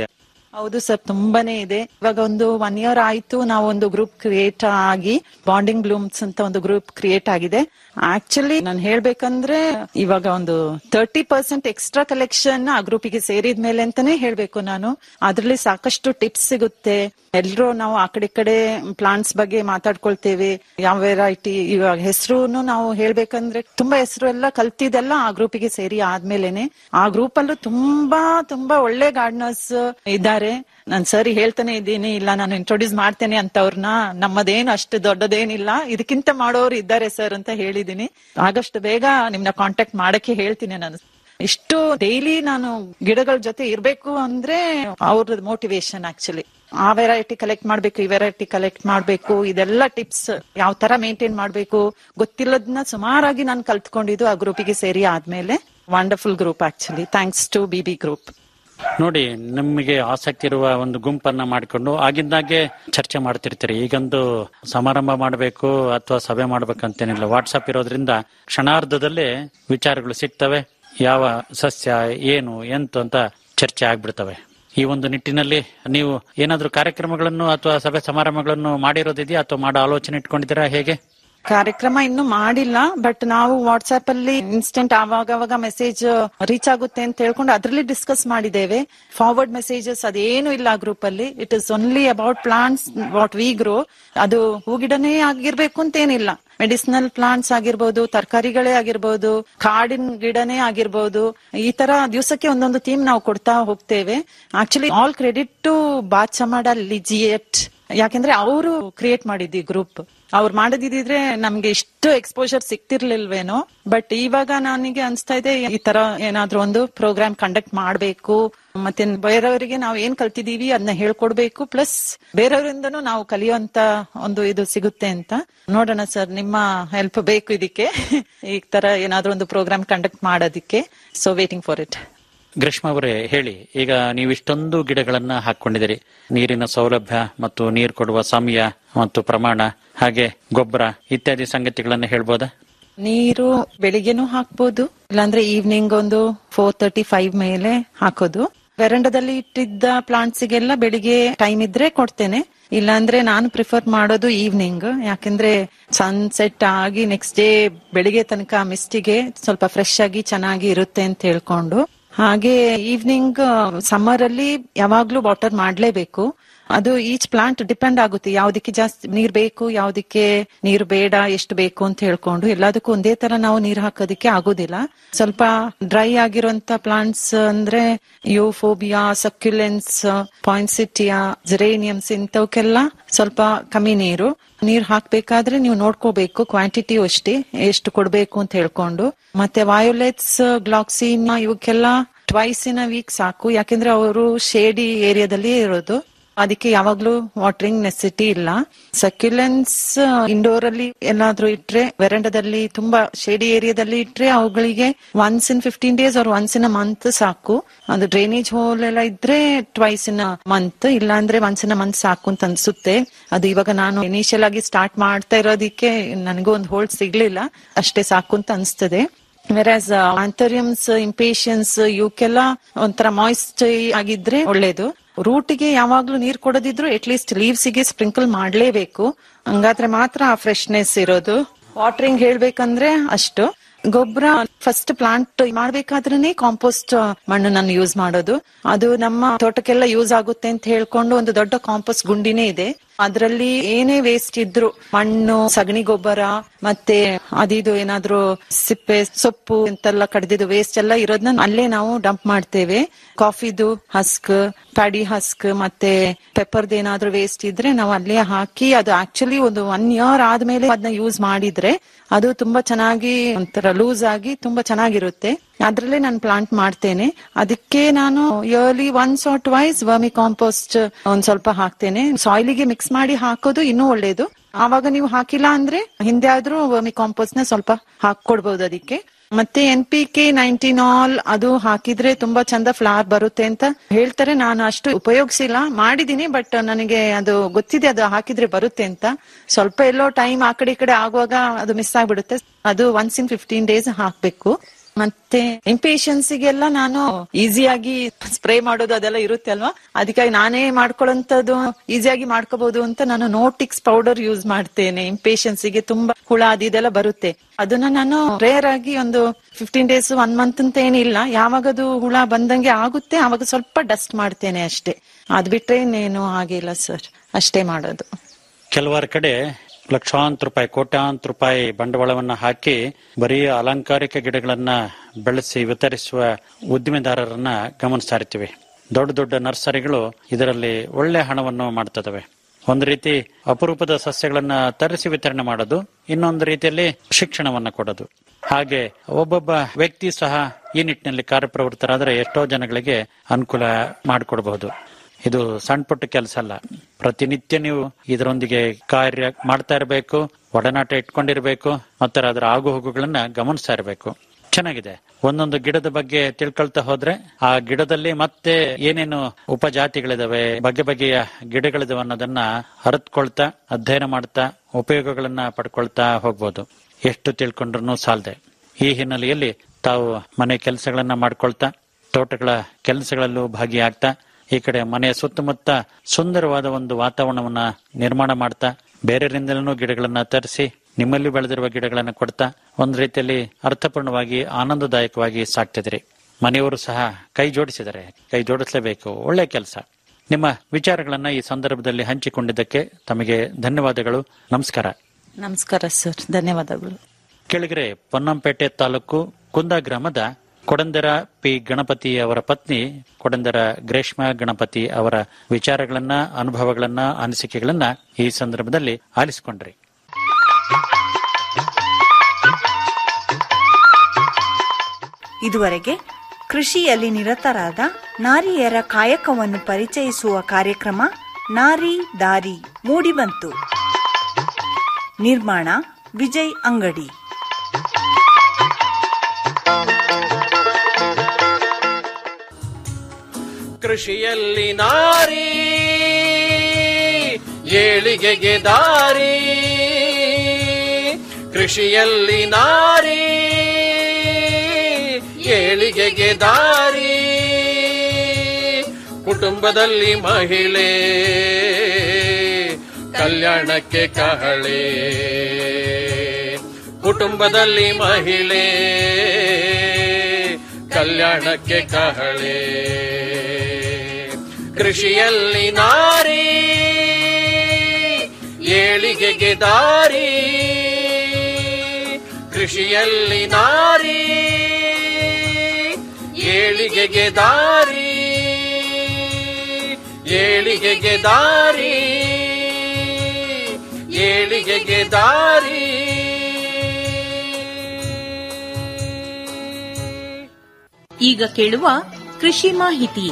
ಹೌದು ಸರ್ ತುಂಬಾನೇ ಇದೆ ಇವಾಗ ಒಂದು ಒನ್ ಇಯರ್ ಆಯ್ತು ನಾವು ಒಂದು ಗ್ರೂಪ್ ಕ್ರಿಯೇಟ್ ಆಗಿ ಬಾಂಡಿಂಗ್ ಬ್ಲೂಮ್ಸ್ ಅಂತ ಒಂದು ಗ್ರೂಪ್ ಕ್ರಿಯೇಟ್ ಆಗಿದೆ ಆಕ್ಚುಲಿ ನಾನು ಹೇಳ್ಬೇಕಂದ್ರೆ ಇವಾಗ ಒಂದು ತರ್ಟಿ ಪರ್ಸೆಂಟ್ ಎಕ್ಸ್ಟ್ರಾ ಕಲೆಕ್ಷನ್ ಆ ಗ್ರೂಪಿಗೆ ಸೇರಿದ ಮೇಲೆ ಅಂತಾನೆ ಹೇಳ್ಬೇಕು ನಾನು ಅದ್ರಲ್ಲಿ ಸಾಕಷ್ಟು ಟಿಪ್ಸ್ ಸಿಗುತ್ತೆ ಎಲ್ರು ನಾವು ಆ ಕಡೆ ಈ ಕಡೆ ಪ್ಲಾಂಟ್ಸ್ ಬಗ್ಗೆ ಮಾತಾಡ್ಕೊಳ್ತೇವೆ ಯಾವ ವೆರೈಟಿ ಇವಾಗ ಹೆಸರು ನಾವು ಹೇಳ್ಬೇಕಂದ್ರೆ ತುಂಬಾ ಹೆಸರು ಎಲ್ಲ ಕಲ್ತಿದೆಲ್ಲ ಆ ಗ್ರೂಪಿಗೆ ಸೇರಿ ಆದ್ಮೇಲೆನೆ ಆ ಗ್ರೂಪ್ ಅಲ್ಲೂ ತುಂಬಾ ತುಂಬಾ ಒಳ್ಳೆ ಗಾರ್ಡನರ್ಸ್ ಇದ್ದಾರೆ ನಾನ್ ಸರಿ ಹೇಳ್ತಾನೆ ಇದ್ದೀನಿ ಇಲ್ಲ ನಾನು ಇಂಟ್ರೊಡ್ಯೂಸ್ ಮಾಡ್ತೇನೆ ಅಂತವ್ರನ್ನ ನಮ್ಮದೇನು ಅಷ್ಟು ದೊಡ್ಡದೇನಿಲ್ಲ ಇದಕ್ಕಿಂತ ಮಾಡೋರು ಇದ್ದಾರೆ ಸರ್ ಅಂತ ಹೇಳಿದೀನಿ ಆಗಷ್ಟು ಬೇಗ ನಿಮ್ನ ಕಾಂಟ್ಯಾಕ್ಟ್ ಮಾಡಕ್ಕೆ ಹೇಳ್ತೀನಿ ನಾನು ಇಷ್ಟು ಡೈಲಿ ನಾನು ಗಿಡಗಳ ಜೊತೆ ಇರ್ಬೇಕು ಅಂದ್ರೆ ಅವ್ರದ್ದು ಮೋಟಿವೇಶನ್ ಆಕ್ಚುಲಿ ಆ ವೆರೈಟಿ ಕಲೆಕ್ಟ್ ಮಾಡ್ಬೇಕು ಈ ವೆರೈಟಿ ಕಲೆಕ್ಟ್ ಮಾಡ್ಬೇಕು ಇದೆಲ್ಲ ಟಿಪ್ಸ್ ಯಾವ ತರ ಮೇಂಟೈನ್ ಮಾಡ್ಬೇಕು ಗೊತ್ತಿಲ್ಲದನ್ನ ಸುಮಾರಾಗಿ ನಾನು ಕಲ್ತ್ಕೊಂಡಿದ್ದು ಆ ಗ್ರೂಪಿಗೆ ಸೇರಿ ಆದ್ಮೇಲೆ wonderful group actually thanks to B B group ನೋಡಿ ನಿಮಗೆ ಆಸಕ್ತಿ ಇರುವ ಒಂದು ಗುಂಪನ್ನ ಮಾಡಿಕೊಂಡು ಆಗಿಂದಾಗೆ ಚರ್ಚೆ ಮಾಡ್ತಿರ್ತೀರಿ ಈಗೊಂದು ಸಮಾರಂಭ ಮಾಡಬೇಕು ಅಥವಾ ಸಭೆ ಮಾಡ್ಬೇಕಂತೇನಿಲ್ಲ ವಾಟ್ಸಪ್ ಇರೋದ್ರಿಂದ ಕ್ಷಣಾರ್ಧದಲ್ಲೇ ವಿಚಾರಗಳು ಸಿಗ್ತವೆ ಯಾವ ಸಸ್ಯ ಏನು ಎಂತು ಅಂತ ಚರ್ಚೆ ಆಗ್ಬಿಡ್ತವೆ ಈ ಒಂದು ನಿಟ್ಟಿನಲ್ಲಿ ನೀವು ಏನಾದ್ರೂ ಕಾರ್ಯಕ್ರಮಗಳನ್ನು ಅಥವಾ ಸಭೆ ಸಮಾರಂಭಗಳನ್ನು ಮಾಡಿರೋದಿದೆಯಾ ಅಥವಾ ಮಾಡೋ ಆಲೋಚನೆ ಇಟ್ಕೊಂಡಿದ್ದೀರಾ ಹೇಗೆ ಕಾರ್ಯಕ್ರಮ ಇನ್ನು ಮಾಡಿಲ್ಲ ಬಟ್ ನಾವು ವಾಟ್ಸ್ಆಪ್ ಅಲ್ಲಿ ಇನ್ಸ್ಟೆಂಟ್ ಆವಾಗ ಅವಾಗ ಮೆಸೇಜ್ ರೀಚ್ ಆಗುತ್ತೆ ಅಂತ ಹೇಳ್ಕೊಂಡು ಅದ್ರಲ್ಲಿ ಡಿಸ್ಕಸ್ ಮಾಡಿದ್ದೇವೆ ಫಾರ್ವರ್ಡ್ ಮೆಸೇಜಸ್ ಅದೇನು ಇಲ್ಲ ಆ ಗ್ರೂಪ್ ಅಲ್ಲಿ it is only about plants what we grow ಅದು ಹೂಗಿಡನೇ ಆಗಿರ್ಬೇಕು ಅಂತ ಏನಿಲ್ಲ ಮೆಡಿಸಿನಲ್ ಪ್ಲಾಂಟ್ಸ್ ಆಗಿರ್ಬೋದು ತರಕಾರಿಗಳೇ ಆಗಿರ್ಬೋದು ಕಾಡಿನ ಗಿಡನೇ ಆಗಿರ್ಬೋದು ಈ ತರ ದಿವಸಕ್ಕೆ ಒಂದೊಂದು ಥೀಮ್ ನಾವು ಕೊಡ್ತಾ ಹೋಗ್ತೇವೆ actually all credit to Bachamada ಲಿಜಿಯೆಟ್ ಯಾಕೆಂದ್ರೆ ಅವರು ಕ್ರಿಯೇಟ್ ಮಾಡಿದ್ದಿ ಗ್ರೂಪ್ ಅವ್ರು ಮಾಡದಿದ್ರೆ ನಮ್ಗೆ ಇಷ್ಟು ಎಕ್ಸ್ಪೋಜರ್ ಸಿಕ್ತಿರ್ಲಿಲ್ವೇನೋ ಬಟ್ ಇವಾಗ ನನಗೆ ಅನ್ಸ್ತಾ ಇದೆ ಈ ತರ ಏನಾದ್ರೂ ಒಂದು ಪ್ರೋಗ್ರಾಮ್ ಕಂಡಕ್ಟ್ ಮಾಡ್ಬೇಕು ಮತ್ತೆ ಬೇರೆಯವರಿಗೆ ನಾವು ಏನ್ ಕಲ್ತಿದೀವಿ ಅದನ್ನ ಹೇಳ್ಕೊಡ್ಬೇಕು ಪ್ಲಸ್ ಬೇರೆಯವರಿಂದನೂ ನಾವು ಕಲಿಯುವಂತ ಒಂದು ಇದು ಸಿಗುತ್ತೆ ಅಂತ ನೋಡೋಣ ಸರ್ ನಿಮ್ಮ ಹೆಲ್ಪ್ ಬೇಕು ಇದಕ್ಕೆ ಈ ತರ ಏನಾದ್ರೂ ಒಂದು ಪ್ರೋಗ್ರಾಮ್ ಕಂಡಕ್ಟ್ ಮಾಡೋದಿಕ್ಕೆ so waiting for it Greeshma ಅವರೇ ಹೇಳಿ ಈಗ ನೀವು ಇಷ್ಟೊಂದು ಗಿಡಗಳನ್ನ ಹಾಕೊಂಡಿದ್ದೀರಿ ನೀರಿನ ಸೌಲಭ್ಯ ಮತ್ತು ನೀರು ಕೊಡುವ ಸಮಯ ಮತ್ತು ಪ್ರಮಾಣ ಹಾಗೆ ಗೊಬ್ಬರ ಇತ್ಯಾದಿ ಸಂಗತಿಗಳನ್ನ ಹೇಳ್ಬೋದಾ ನೀರು ಬೆಳಿಗ್ಗೆನೂ ಹಾಕ್ಬೋದು ಇಲ್ಲಾಂದ್ರೆ ಈವ್ನಿಂಗ್ ಒಂದು ಫೋರ್ ತರ್ಟಿ ಫೈವ್ ಮೇಲೆ ಹಾಕೋದು ವೆರಂಡದಲ್ಲಿ ಇಟ್ಟಿದ್ದ ಪ್ಲಾಂಟ್ಸ್ ಗೆಲ್ಲ ಬೆಳಿಗ್ಗೆ ಟೈಮ್ ಇದ್ರೆ ಕೊಡ್ತೇನೆ ಇಲ್ಲಾಂದ್ರೆ ನಾನು ಪ್ರಿಫರ್ ಮಾಡೋದು ಈವ್ನಿಂಗ್ ಯಾಕಂದ್ರೆ ಸನ್ಸೆಟ್ ಆಗಿ ನೆಕ್ಸ್ಟ್ ಡೇ ಬೆಳಿಗ್ಗೆ ತನಕ ಮಿಸ್ಟಿಗೆ ಸ್ವಲ್ಪ ಫ್ರೆಶ್ ಆಗಿ ಚೆನ್ನಾಗಿ ಇರುತ್ತೆ ಅಂತ ಹೇಳ್ಕೊಂಡು ಹಾಗೆ ಈವ್ನಿಂಗ್ ಸಮ್ಮರ್ ಅಲ್ಲಿ ಯಾವಾಗ್ಲೂ ವಾಟರ್ ಮಾಡ್ಲೇಬೇಕು ಅದು ಈಚ್ ಪ್ಲಾಂಟ್ ಡಿಪೆಂಡ್ ಆಗುತ್ತೆ ಯಾವ್ದಕ್ಕೆ ಜಾಸ್ತಿ ನೀರ್ ಬೇಕು ಯಾವ್ದಕ್ಕೆ ನೀರು ಬೇಡ ಎಷ್ಟು ಬೇಕು ಅಂತ ಹೇಳ್ಕೊಂಡು ಎಲ್ಲದಕ್ಕೂ ಒಂದೇ ತರ ನಾವು ನೀರ್ ಹಾಕೋದಿಕ್ಕೆ ಆಗೋದಿಲ್ಲ ಸ್ವಲ್ಪ ಡ್ರೈ ಆಗಿರುವಂತ ಪ್ಲಾಂಟ್ಸ್ ಅಂದ್ರೆ ಯುಫೋಬಿಯಾ ಸಕ್ಯುಲೆನ್ಸ್ ಪಾಯಿಂಸಿಟಿಯಾ ಜೆರೇನಿಯಮ್ಸ್ ಇಂಥವಕ್ಕೆಲ್ಲ ಸ್ವಲ್ಪ ಕಮ್ಮಿ ನೀರು ನೀರ್ ಹಾಕ್ಬೇಕಾದ್ರೆ ನೀವು ನೋಡ್ಕೋಬೇಕು ಕ್ವಾಂಟಿಟಿ ಅಷ್ಟೇ ಎಷ್ಟು ಕೊಡ್ಬೇಕು ಅಂತ ಹೇಳ್ಕೊಂಡು ಮತ್ತೆ ವಯೋಲೆಟ್ಸ್ ಗ್ಲಾಕ್ಸಿನ್ ಇವಕ್ಕೆಲ್ಲ ಟ್ವೈಸ್ ಇನ್ ವೀಕ್ ಸಾಕು ಯಾಕೆಂದ್ರೆ ಅವರು ಶೇಡಿ ಏರಿಯಾದಲ್ಲಿ ಇರೋದು ಅದಕ್ಕೆ ಯಾವಾಗ್ಲೂ ವಾಟರಿಂಗ್ ನೆಸಿಟಿ ಇಲ್ಲ ಸಕ್ಯುಲೆನ್ಸ್ ಇಂಡೋರ್ ಅಲ್ಲಿ ಎಲ್ಲಾದ್ರೂ ಇಟ್ರೆ ವೆರಂಡದಲ್ಲಿ ತುಂಬಾ ಶೇಡಿ ಏರಿಯಾದಲ್ಲಿ ಇಟ್ರೆ ಅವುಗಳಿಗೆ ಒನ್ಸ್ ಇನ್ ಫಿಫ್ಟೀನ್ ಡೇಸ್ ಅವ್ರ ಒನ್ಸ್ ಇನ್ ಮಂತ್ ಸಾಕು ಅದು ಡ್ರೈನೇಜ್ ಹೋಲ್ ಎಲ್ಲ ಇದ್ರೆ ಟ್ವೈಸ್ ಇನ್ ಮಂತ್ ಇಲ್ಲ ಅಂದ್ರೆ ಒನ್ಸ್ ಇನ್ ಮಂತ್ ಸಾಕು ಅಂತ ಅನ್ಸುತ್ತೆ ಅದು ಇವಾಗ ನಾನು ಇನಿಷಿಯಲ್ ಆಗಿ ಸ್ಟಾರ್ಟ್ ಮಾಡ್ತಾ ಇರೋದಿಕ್ಕೆ ನನಗೂ ಒಂದು ಹೋಲ್ಡ್ ಸಿಗ್ಲಿಲ್ಲ ಅಷ್ಟೇ ಸಾಕು ಅಂತ ಅನ್ಸ್ತದೆ ವೆರಾಸ್ ಆಂಥರಿಯಮ್ಸ್ ಇಂಪೇಷನ್ಸ್ ಇವಕ್ಕೆಲ್ಲ ಒಂಥರ ಮಾಯಿಸ್ಟ್ ಆಗಿದ್ರೆ ಒಳ್ಳೇದು ರೂಟಿಗೆ ಯಾವಾಗ್ಲೂ ನೀರ್ ಕೊಡದಿದ್ರು ಅಟ್ ಲೀಸ್ಟ್ ಲೀವ್ಸ್ ಗೆ ಸ್ಪ್ರಿಂಕಲ್ ಮಾಡ್ಲೇಬೇಕು ಹಂಗಾದ್ರೆ ಮಾತ್ರ ಆ ಫ್ರೆಶ್ನೆಸ್ ಇರೋದು ವಾಟರಿಂಗ್ ಹೇಳ್ಬೇಕಂದ್ರೆ ಅಷ್ಟು ಗೊಬ್ಬರ ಫಸ್ಟ್ ಪ್ಲಾಂಟ್ ಮಾಡ್ಬೇಕಾದ್ರೇನೆ ಕಾಂಪೋಸ್ಟ್ ಮಣ್ಣು ನಾನು ಯೂಸ್ ಮಾಡೋದು ಅದು ನಮ್ಮ ತೋಟಕ್ಕೆಲ್ಲ ಯೂಸ್ ಆಗುತ್ತೆ ಅಂತ ಹೇಳ್ಕೊಂಡು ಒಂದು ದೊಡ್ಡ ಕಾಂಪೋಸ್ಟ್ ಗುಂಡಿನೇ ಇದೆ ಅದರಲ್ಲಿ ಏನೇ ವೇಸ್ಟ್ ಇದ್ರು ಮಣ್ಣು ಸಗಣಿ ಗೊಬ್ಬರ ಮತ್ತೆ ಅದಿದು ಏನಾದ್ರೂ ಸಿಪ್ಪೆ ಸೊಪ್ಪು ಅಂತೆಲ್ಲ ಕಡ್ದಿದ್ದು ವೇಸ್ಟ್ ಎಲ್ಲ ಇರೋದನ್ನ ಅಲ್ಲೇ ನಾವು ಡಂಪ್ ಮಾಡ್ತೇವೆ ಕಾಫಿದು ಹಸ್ಕ್ ಪ್ಯಾಡಿ ಹಸ್ಕ್ ಮತ್ತೆ ಪೆಪ್ಪರ್ದು ಏನಾದ್ರೂ ವೇಸ್ಟ್ ಇದ್ರೆ ನಾವು ಅಲ್ಲೇ ಹಾಕಿ ಅದು ಆಕ್ಚುಲಿ ಒಂದು ಒನ್ ಇಯರ್ ಆದ್ಮೇಲೆ ಅದನ್ನ ಯೂಸ್ ಮಾಡಿದ್ರೆ ಅದು ತುಂಬಾ ಚೆನ್ನಾಗಿ ಒಂಥರ ಲೂಸ್ ಆಗಿ ತುಂಬಾ ಚೆನ್ನಾಗಿರುತ್ತೆ ಅದ್ರಲ್ಲೇ ನಾನು ಪ್ಲಾಂಟ್ ಮಾಡ್ತೇನೆ ಅದಕ್ಕೆ ನಾನು early once or twice vermicompost ಒಂದ್ ಸ್ವಲ್ಪ ಹಾಕ್ತೇನೆ ಸಾಯಿಲಿಗೆ ಮಿಕ್ಸ್ ಮಾಡಿ ಹಾಕೋದು ಇನ್ನೂ ಒಳ್ಳೇದು ಆವಾಗ ನೀವು ಹಾಕಿಲ್ಲ ಅಂದ್ರೆ ಹಿಂದೆ ಆದ್ರೂ ವರ್ಮಿ ಕಾಂಪೋಸ್ಟ್ ನ ಸ್ವಲ್ಪ ಹಾಕೊಡ್ಬಹುದು ಅದಕ್ಕೆ ಮತ್ತೆ N P K nineteen all ಅದು ಹಾಕಿದ್ರೆ ತುಂಬಾ ಚಂದ ಫ್ಲವರ್ ಬರುತ್ತೆ ಅಂತ ಹೇಳ್ತಾರೆ ನಾನು ಅಷ್ಟು ಉಪಯೋಗಿಸಿಲ್ಲ ಮಾಡಿದೀನಿ ಬಟ್ ನನಗೆ ಅದು ಗೊತ್ತಿದೆ ಅದು ಹಾಕಿದ್ರೆ ಬರುತ್ತೆ ಅಂತ ಸ್ವಲ್ಪ ಎಲ್ಲೋ ಟೈಮ್ ಆ ಕಡೆ ಈ ಕಡೆ ಆಗುವಾಗ ಅದು ಮಿಸ್ ಆಗ್ಬಿಡುತ್ತೆ ಅದು ಒನ್ಸ್ ಇನ್ ಫಿಫ್ಟೀನ್ ಡೇಸ್ ಹಾಕ್ಬೇಕು ಮತ್ತೆ ಇಂಪೇಷನ್ಸಿಗೆಲ್ಲ ನಾನು ಈಸಿಯಾಗಿ ಸ್ಪ್ರೇ ಮಾಡೋದು ಅದೆಲ್ಲ ಇರುತ್ತೆ ಅಲ್ವಾ ಅದಕ್ಕಾಗಿ ನಾನೇ ಮಾಡ್ಕೊಳ್ಳೋಂಥದ್ದು ಈಸಿಯಾಗಿ ಮಾಡ್ಕೋಬಹುದು ಅಂತ ನಾನು ನೋಟಿಕ್ಸ್ ಪೌಡರ್ ಯೂಸ್ ಮಾಡ್ತೇನೆ ಇಂಪೇಷನ್ಸಿಗೆ ತುಂಬಾ ಹುಳ ಅದು ಇದೆಲ್ಲ ಬರುತ್ತೆ ಅದನ್ನ ನಾನು ರೇರ್ ಆಗಿ ಒಂದು ಫಿಫ್ಟೀನ್ ಡೇಸ್ ಒನ್ ಮಂತ್ ಅಂತ ಏನಿಲ್ಲ ಯಾವಾಗದು ಹುಳ ಬಂದಂಗೆ ಆಗುತ್ತೆ ಆವಾಗ ಸ್ವಲ್ಪ ಡಸ್ಟ್ ಮಾಡ್ತೇನೆ ಅಷ್ಟೇ ಅದ್ ಬಿಟ್ರೆ ಇನ್ನೇನು ಆಗಿಲ್ಲ ಸರ್ ಅಷ್ಟೇ ಮಾಡೋದು ಕೆಲವಾರು ಕಡೆ ಲಕ್ಷಾಂತರ ರೂಪಾಯಿ ಕೋಟ್ಯಾಂತರ ರೂಪಾಯಿ ಬಂಡವಾಳವನ್ನ ಹಾಕಿ ಬರೀ ಅಲಂಕಾರಿಕ ಗಿಡಗಳನ್ನ ಬೆಳೆಸಿ ವಿತರಿಸುವ ಉದ್ದಿಮೆದಾರರನ್ನ ಗಮನಿಸ್ತಾ ಇರ್ತೀವಿ ದೊಡ್ಡ ದೊಡ್ಡ ನರ್ಸರಿಗಳು ಇದರಲ್ಲಿ ಒಳ್ಳೆ ಹಣವನ್ನು ಮಾಡ್ತದವೆ ಒಂದು ರೀತಿ ಅಪರೂಪದ ಸಸ್ಯಗಳನ್ನ ತರಿಸಿ ವಿತರಣೆ ಮಾಡೋದು ಇನ್ನೊಂದು ರೀತಿಯಲ್ಲಿ ಶಿಕ್ಷಣವನ್ನ ಕೊಡೋದು ಹಾಗೆ ಒಬ್ಬೊಬ್ಬ ವ್ಯಕ್ತಿ ಸಹ ಈ ನಿಟ್ಟಿನಲ್ಲಿ ಕಾರ್ಯಪ್ರವೃತ್ತರಾದರೆ ಎಷ್ಟೋ ಜನಗಳಿಗೆ ಅನುಕೂಲ ಮಾಡಿಕೊಡಬಹುದು ಇದು ಸಣ್ಣ ಪುಟ್ಟ ಕೆಲಸ ಅಲ್ಲ ಪ್ರತಿನಿತ್ಯ ನೀವು ಇದರೊಂದಿಗೆ ಕಾರ್ಯ ಮಾಡ್ತಾ ಇರಬೇಕು ಒಡನಾಟ ಇಟ್ಕೊಂಡಿರ್ಬೇಕು ಮತ್ತೆ ಅದರ ಆಗು ಹೋಗುಗಳನ್ನ ಗಮನಿಸ್ತಾ ಇರಬೇಕು ಚೆನ್ನಾಗಿದೆ ಒಂದೊಂದು ಗಿಡದ ಬಗ್ಗೆ ತಿಳ್ಕೊಳ್ತಾ ಹೋದ್ರೆ ಆ ಗಿಡದಲ್ಲಿ ಮತ್ತೆ ಏನೇನು ಉಪಜಾತಿಗಳಿದಾವೆ ಬಗೆ ಬಗೆಯ ಗಿಡಗಳಿದಾವೆ ಅನ್ನೋದನ್ನ ಅರಿತ್ಕೊಳ್ತಾ ಅಧ್ಯಯನ ಮಾಡ್ತಾ ಉಪಯೋಗಗಳನ್ನ ಪಡ್ಕೊಳ್ತಾ ಹೋಗ್ಬೋದು ಎಷ್ಟು ತಿಳ್ಕೊಂಡ್ರು ಸಾಲದೆ ಈ ಹಿನ್ನೆಲೆಯಲ್ಲಿ ತಾವು ಮನೆ ಕೆಲಸಗಳನ್ನ ಮಾಡ್ಕೊಳ್ತಾ ತೋಟಗಳ ಕೆಲಸಗಳಲ್ಲೂ ಭಾಗಿಯಾಗ್ತಾ ಈ ಕಡೆ ಮನೆಯ ಸುತ್ತಮುತ್ತ ಸುಂದರವಾದ ಒಂದು ವಾತಾವರಣವನ್ನ ನಿರ್ಮಾಣ ಮಾಡ್ತಾ ಬೇರೆಯವರಿಂದಲೂ ಗಿಡಗಳನ್ನ ತರಿಸಿ ನಿಮ್ಮಲ್ಲಿ ಬೆಳೆದಿರುವ ಗಿಡಗಳನ್ನ ಕೊಡ್ತಾ ಒಂದು ರೀತಿಯಲ್ಲಿ ಅರ್ಥಪೂರ್ಣವಾಗಿ ಆನಂದದಾಯಕವಾಗಿ ಸಾಕ್ತಿದ್ರಿ ಮನೆಯವರು ಸಹ ಕೈ ಜೋಡಿಸಿದ್ದಾರೆ ಕೈ ಜೋಡಿಸಲೇಬೇಕು ಒಳ್ಳೆ ಕೆಲಸ ನಿಮ್ಮ ವಿಚಾರಗಳನ್ನ ಈ ಸಂದರ್ಭದಲ್ಲಿ ಹಂಚಿಕೊಂಡಿದ್ದಕ್ಕೆ ತಮಗೆ ಧನ್ಯವಾದಗಳು ನಮಸ್ಕಾರ ನಮಸ್ಕಾರ ಸರ್ ಧನ್ಯವಾದಗಳು ಕೆಳಗರೆ ಪೊನ್ನಂಪೇಟೆ ತಾಲೂಕು ಕುಂದ ಗ್ರಾಮದ ಕೊಡಂದರ ಪಿ ಗಣಪತಿ ಅವರ ಪತ್ನಿ ಕೊಡಂದರ ಗ್ರೇಷ್ಮಾ ಗಣಪತಿ ಅವರ ವಿಚಾರಗಳನ್ನ ಅನುಭವಗಳನ್ನ ಅನಿಸಿಕೆಗಳನ್ನ ಈ ಸಂದರ್ಭದಲ್ಲಿ ಆಲಿಸಿಕೊಂಡ್ರಿ ಇದುವರೆಗೆ ಕೃಷಿಯಲ್ಲಿ ನಿರತರಾದ ನಾರಿಯರ ಕಾಯಕವನ್ನು ಪರಿಚಯಿಸುವ ಕಾರ್ಯಕ್ರಮ ನಾರಿ ದಾರಿ ಮೂಡಿಬಂತು ನಿರ್ಮಾಣ ವಿಜಯ್ ಅಂಗಡಿ ಕೃಷಿಯಲ್ಲಿ ನಾರಿ ಏಳಿಗೆಗೆ ದಾರಿ ಕೃಷಿಯಲ್ಲಿ ನಾರಿ ಏಳಿಗೆಗೆ ದಾರಿ ಕುಟುಂಬದಲ್ಲಿ ಮಹಿಳೆ ಕಲ್ಯಾಣಕ್ಕೆ ಕಹಳೆ ಕುಟುಂಬದಲ್ಲಿ ಮಹಿಳೆ ಕಲ್ಯಾಣಕ್ಕೆ ಕಹಳೆ ಕೃಷಿಯಲ್ಲಿ ನಾರಿ ಏಳಿಗೆಗೆ ದಾರಿ ಕೃಷಿಯಲ್ಲಿ ನಾರಿ ಏಳಿಗೆಗೆ ದಾರಿ ಏಳಿಗೆಗೆ ದಾರಿ ಏಳಿಗೆಗೆ ದಾರಿ ಈಗ ಕೇಳುವ ಕೃಷಿ ಮಾಹಿತಿ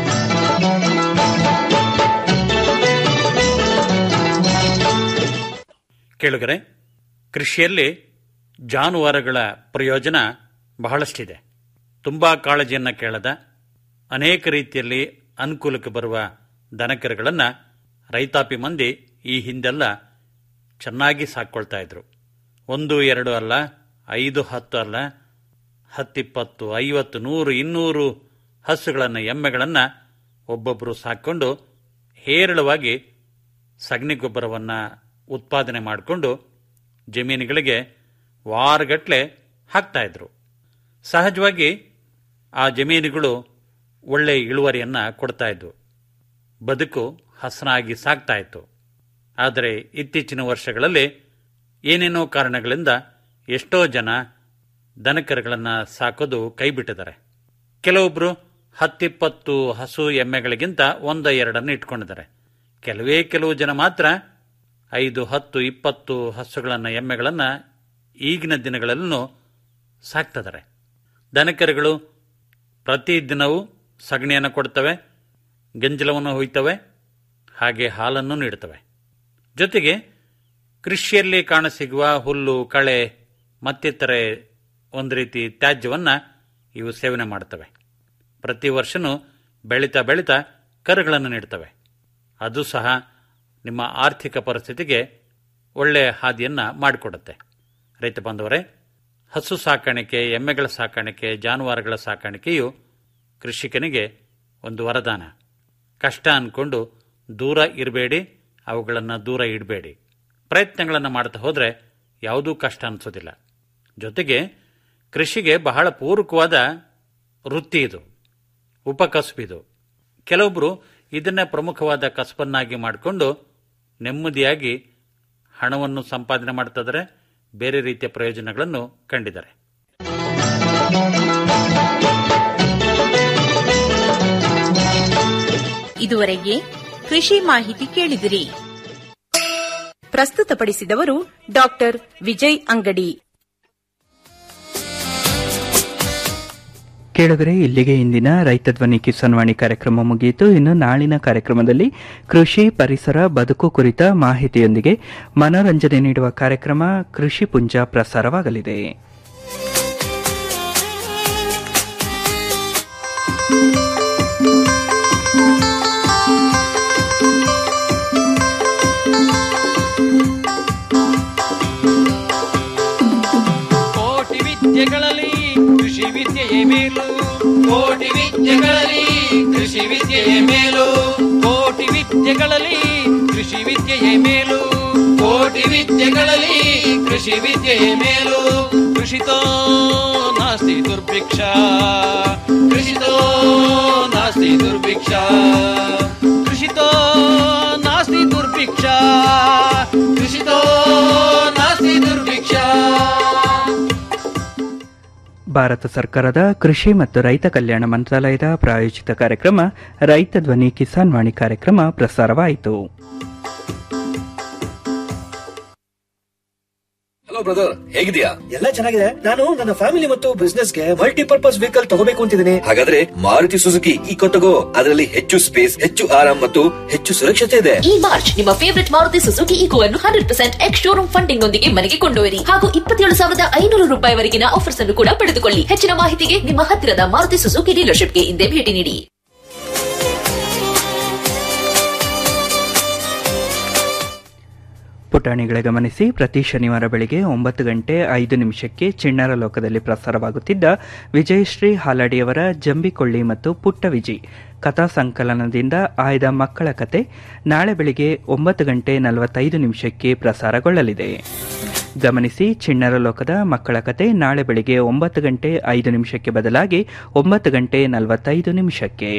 ಕೇಳುಗರೆ ಕೃಷಿಯಲ್ಲಿ ಜಾನುವಾರುಗಳ ಪ್ರಯೋಜನ ಬಹಳಷ್ಟಿದೆ ತುಂಬಾ ಕಾಳಜಿಯನ್ನ ಕೇಳದ ಅನೇಕ ರೀತಿಯಲ್ಲಿ ಅನುಕೂಲಕ್ಕೆ ಬರುವ ದನಕರುಗಳನ್ನ ರೈತಾಪಿ ಮಂದಿ ಈ ಹಿಂದೆಲ್ಲ ಚೆನ್ನಾಗಿ ಸಾಕ್ಕೊಳ್ತಾ ಇದ್ರು ಒಂದು ಎರಡು ಅಲ್ಲ ಐದು ಹತ್ತು ಅಲ್ಲ ಹತ್ತಿಪ್ಪತ್ತು ಐವತ್ತು ನೂರು ಇನ್ನೂರು ಹಸುಗಳನ್ನು ಎಮ್ಮೆಗಳನ್ನು ಒಬ್ಬೊಬ್ಬರು ಸಾಕೊಂಡು ಹೇರಳವಾಗಿ ಸಗಣಿ ಗೊಬ್ಬರವನ್ನು ಉತ್ಪಾದನೆ ಮಾಡಿಕೊಂಡು ಜಮೀನುಗಳಿಗೆ ವಾರಗಟ್ಟಲೆ ಹಾಕ್ತಾ ಇದ್ರು ಸಹಜವಾಗಿ ಆ ಜಮೀನುಗಳು ಒಳ್ಳೆ ಇಳುವರಿಯನ್ನು ಕೊಡ್ತಾ ಇದ್ವು ಬದುಕು ಹಸನಾಗಿ ಸಾಗ್ತಾ ಇತ್ತು ಆದರೆ ಇತ್ತೀಚಿನ ವರ್ಷಗಳಲ್ಲಿ ಏನೇನೋ ಕಾರಣಗಳಿಂದ ಎಷ್ಟೋ ಜನ ದನಕರುಗಳನ್ನು ಸಾಕೋದು ಕೈಬಿಟ್ಟಿದ್ದಾರೆ ಕೆಲವೊಬ್ರು ಹತ್ತಿಪ್ಪತ್ತು ಹಸು ಎಮ್ಮೆಗಳಿಗಿಂತ ಒಂದ ಎರಡನ್ನು ಇಟ್ಕೊಂಡಿದ್ದಾರೆ ಕೆಲವೇ ಕೆಲವು ಜನ ಮಾತ್ರ ಐದು ಹತ್ತು ಇಪ್ಪತ್ತು ಹಸುಗಳನ್ನು ಎಮ್ಮೆಗಳನ್ನು ಈಗಿನ ದಿನಗಳಲ್ಲೂ ಸಾಕ್ತಿದ್ದಾರೆ ದನಕರುಗಳು ಪ್ರತಿದಿನವೂ ಸಗಣಿಯನ್ನು ಕೊಡ್ತವೆ ಗಂಜಲವನ್ನು ಹೊಯ್ತವೆ ಹಾಗೆ ಹಾಲನ್ನು ನೀಡುತ್ತವೆ ಜೊತೆಗೆ ಕೃಷಿಯಲ್ಲಿ ಕಾಣಸಿಗುವ ಹುಲ್ಲು ಕಳೆ ಮತ್ತಿತರೆ ಒಂದು ರೀತಿ ತ್ಯಾಜ್ಯವನ್ನು ಇವು ಸೇವನೆ ಮಾಡುತ್ತವೆ ಪ್ರತಿ ವರ್ಷನೂ ಬೆಳೀತಾ ಬೆಳೀತಾ ಕರುಗಳನ್ನು ನೀಡುತ್ತವೆ ಅದು ಸಹ ನಿಮ್ಮ ಆರ್ಥಿಕ ಪರಿಸ್ಥಿತಿಗೆ ಒಳ್ಳೆಯ ಹಾದಿಯನ್ನು ಮಾಡಿಕೊಡುತ್ತೆ ರೈತ ಬಾಂಧವರೇ ಹಸು ಸಾಕಾಣಿಕೆ ಎಮ್ಮೆಗಳ ಸಾಕಾಣಿಕೆ ಜಾನುವಾರುಗಳ ಸಾಕಾಣಿಕೆಯು ಕೃಷಿಕನಿಗೆ ಒಂದು ವರದಾನ ಕಷ್ಟ ಅನ್ಕೊಂಡು ದೂರ ಇರಬೇಡಿ ಅವುಗಳನ್ನು ದೂರ ಇಡಬೇಡಿ ಪ್ರಯತ್ನಗಳನ್ನು ಮಾಡ್ತಾ ಹೋದರೆ ಯಾವುದೂ ಕಷ್ಟ ಅನಿಸೋದಿಲ್ಲ ಜೊತೆಗೆ ಕೃಷಿಗೆ ಬಹಳ ಪೂರಕವಾದ ವೃತ್ತಿ ಇದು ಉಪಕಸುಬಿದು ಕೆಲವೊಬ್ಬರು ಇದನ್ನೇ ಪ್ರಮುಖವಾದ ಕಸಬನ್ನಾಗಿ ಮಾಡಿಕೊಂಡು ನೆಮ್ಮದಿಯಾಗಿ ಹಣವನ್ನು ಸಂಪಾದನೆ ಮಾಡ್ತಿದ್ದಾರೆ ಬೇರೆ ರೀತಿಯ ಪ್ರಯೋಜನಗಳನ್ನು ಕಂಡಿದ್ದಾರೆ ಇದುವರೆಗೆ ಕೃಷಿ ಮಾಹಿತಿ ಕೇಳಿದಿರಿ ಪ್ರಸ್ತುತಪಡಿಸಿದವರು ಡಾಕ್ಟರ್ ವಿಜಯ್ ಅಂಗಡಿ ಕೇಳಿದರೆ ಇಲ್ಲಿಗೆ ಇಂದಿನ ರೈತ ಧ್ವನಿ ಕಿಸಾನ್ವಾಣಿ ಕಾರ್ಯಕ್ರಮ ಮುಗಿಯಿತು ಇನ್ನು ನಾಳಿನ ಕಾರ್ಯಕ್ರಮದಲ್ಲಿ ಕೃಷಿ ಪರಿಸರ ಬದುಕು ಕುರಿತ ಮಾಹಿತಿಯೊಂದಿಗೆ ಮನೋರಂಜನೆ ನೀಡುವ ಕಾರ್ಯಕ್ರಮ ಕೃಷಿ ಪುಂಜ ಪ್ರಸಾರವಾಗಲಿದೆ ಕೋಟಿ ವಿದ್ಯೆಗಳಲ್ಲಿ ಕೃಷಿ ವಿದ್ಯೆಯೇ ಮೇಲು ಕೋಟಿ ವಿದ್ಯೆಗಳಲ್ಲಿ ಕೃಷಿ ವಿದ್ಯೆಯೇ ಮೇಲು ಕೋಟಿ ವಿದ್ಯೆಗಳಲ್ಲಿ ಕೃಷಿ ವಿದ್ಯೆಯೇ ಮೇಲು ಕೋಟಿ ವಿದ್ಯೆಗಳಲ್ಲಿ ಕೃಷಿ ವಿದ್ಯೆಯೇ ಮೇಲು ಕೃಷಿತೋ ನಾಸ್ತಿ ದುರ್ಭಿಕ್ಷ ಕೃಷಿತೋ ನಾಸ್ತಿ ದುರ್ಭಿಕ್ಷ ಕೃಷಿತೋ ನಾಸ್ತಿ ದುರ್ಭಿಕ್ಷ ಕೃಷಿತೋ ನಾಸ್ತಿ ದುರ್ಭಿಕ್ಷ ಭಾರತ ಸರ್ಕಾರದ ಕೃಷಿ ಮತ್ತು ರೈತ ಕಲ್ಯಾಣ ಮಂತ್ರಾಲಯದ ಪ್ರಾಯೋಜಿತ ಕಾರ್ಯಕ್ರಮ ರೈತ ಧ್ವನಿ ಕಿಸಾನ್ ವಾಣಿ ಕಾರ್ಯಕ್ರಮ ಪ್ರಸಾರವಾಯಿತು ಹಲೋ ಬ್ರದರ್ ಹೇಗಿದ್ಯಾ ಎಲ್ಲ ಚೆನ್ನಾಗಿದೆ ನಾನು ನನ್ನ ಫ್ಯಾಮಿಲಿ ಮತ್ತು ಬಿಸ್ನೆಸ್ ಗೆ ಮಲ್ಟಿಪರ್ಪಸ್ ವೆಹಿಕಲ್ ತಗೋಬೇಕು ಅಂತಿದ್ದೀನಿ ಹಾಗಾದ್ರೆ ಮಾರುತಿ ಸುಜುಕಿ ಈಕೋ ತಗೋ ಅದರಲ್ಲಿ ಹೆಚ್ಚು ಸ್ಪೇಸ್ ಹೆಚ್ಚು ಆರಾಮ್ ಮತ್ತು ಹೆಚ್ಚು ಸುರಕ್ಷತೆ ಇದೆ ಈ ಮಾರ್ಚ್ ನಿಮ್ಮ ಫೇವರಿಟ್ ಮಾರುತಿ ಸುಜುಕಿ ಈಕೋ ಅನ್ನು hundred percent ex showroom funding ನೊಂದಿಗೆ ಮನೆಗೆ ಕೊಂಡೊಯ್ಯಿರಿ ಹಾಗೂ ಇಪ್ಪತ್ತೇಳು ಸಾವಿರದ ಐನೂರು ರೂಪಾಯಿವರೆಗಿನ ಆಫರ್ಸ್ ಅನ್ನು ಕೂಡ ಪಡೆದುಕೊಳ್ಳಿ ಹೆಚ್ಚಿನ ಮಾಹಿತಿಗೆ ನಿಮ್ಮ ಹತ್ತಿರದ ಮಾರುತಿ ಸುಜುಕಿ ಡೀಲರ್ಶಿಪ್ಗೆ ಹಿಂದೆ ಭೇಟಿ ನೀಡಿ ಪುಟಾಣಿಗಳ ಗಮನಿಸಿ ಪ್ರತಿ ಶನಿವಾರ ಬೆಳಿಗ್ಗೆ ಒಂಬತ್ತು ಗಂಟೆ ಐದು ನಿಮಿಷಕ್ಕೆ ಚಿಣ್ಣರ ಲೋಕದಲ್ಲಿ ಪ್ರಸಾರವಾಗುತ್ತಿದ್ದ ವಿಜಯಶ್ರೀ ಹಾಲಾಡಿಯವರ ಜಂಬಿಕೊಳ್ಳಿ ಮತ್ತು ಪುಟ್ಟ ವಿಜಿ ಕಥಾ ಸಂಕಲನದಿಂದ ಆಯ್ದ ಮಕ್ಕಳ ಕತೆ ನಾಳೆ ಬೆಳಿಗ್ಗೆ ಒಂಬತ್ತು ಗಂಟೆ ನಲವತ್ತೈದು ನಿಮಿಷಕ್ಕೆ ಪ್ರಸಾರಗೊಳ್ಳಲಿದೆ ಗಮನಿಸಿ ಚಿಣ್ಣರ ಲೋಕದ ಮಕ್ಕಳ ಕತೆ ನಾಳೆ ಬೆಳಿಗ್ಗೆ ಒಂಬತ್ತು ಗಂಟೆ ಐದು ನಿಮಿಷಕ್ಕೆ ಬದಲಾಗಿ ಒಂಬತ್ತು ಗಂಟೆ ನಲವತ್ತೈದು ನಿಮಿಷಕ್ಕೆ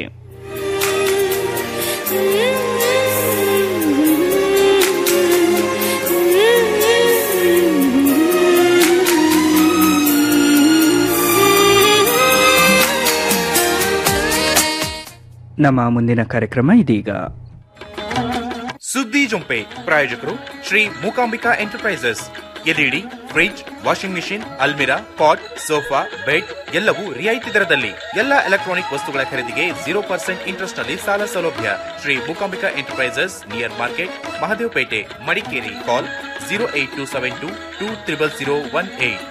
ನಮ್ಮ ಮುಂದಿನ ಕಾರ್ಯಕ್ರಮ ಇದೀಗ ಸುದ್ದಿ ಜೊಂಪೆ ಪ್ರಾಯೋಜಕರು Shri Mookambika enterprises LED fridge washing machine ಅಲ್ಮಿರಾ ಪಾಟ್ ಸೋಫಾ ಬೆಡ್ ಎಲ್ಲವೂ ರಿಯಾಯಿತಿ ದರದಲ್ಲಿ ಎಲ್ಲ ಎಲೆಕ್ಟ್ರಾನಿಕ್ ವಸ್ತುಗಳ ಖರೀದಿಗೆ ಜೀರೋ ಪರ್ಸೆಂಟ್ ಇಂಟ್ರೆಸ್ಟ್ ನಲ್ಲಿ ಸಾಲ ಸೌಲಭ್ಯ Shri Mookambika enterprises near market Mahadevapete Madikeri call zero eight two seven two two triple zero one eight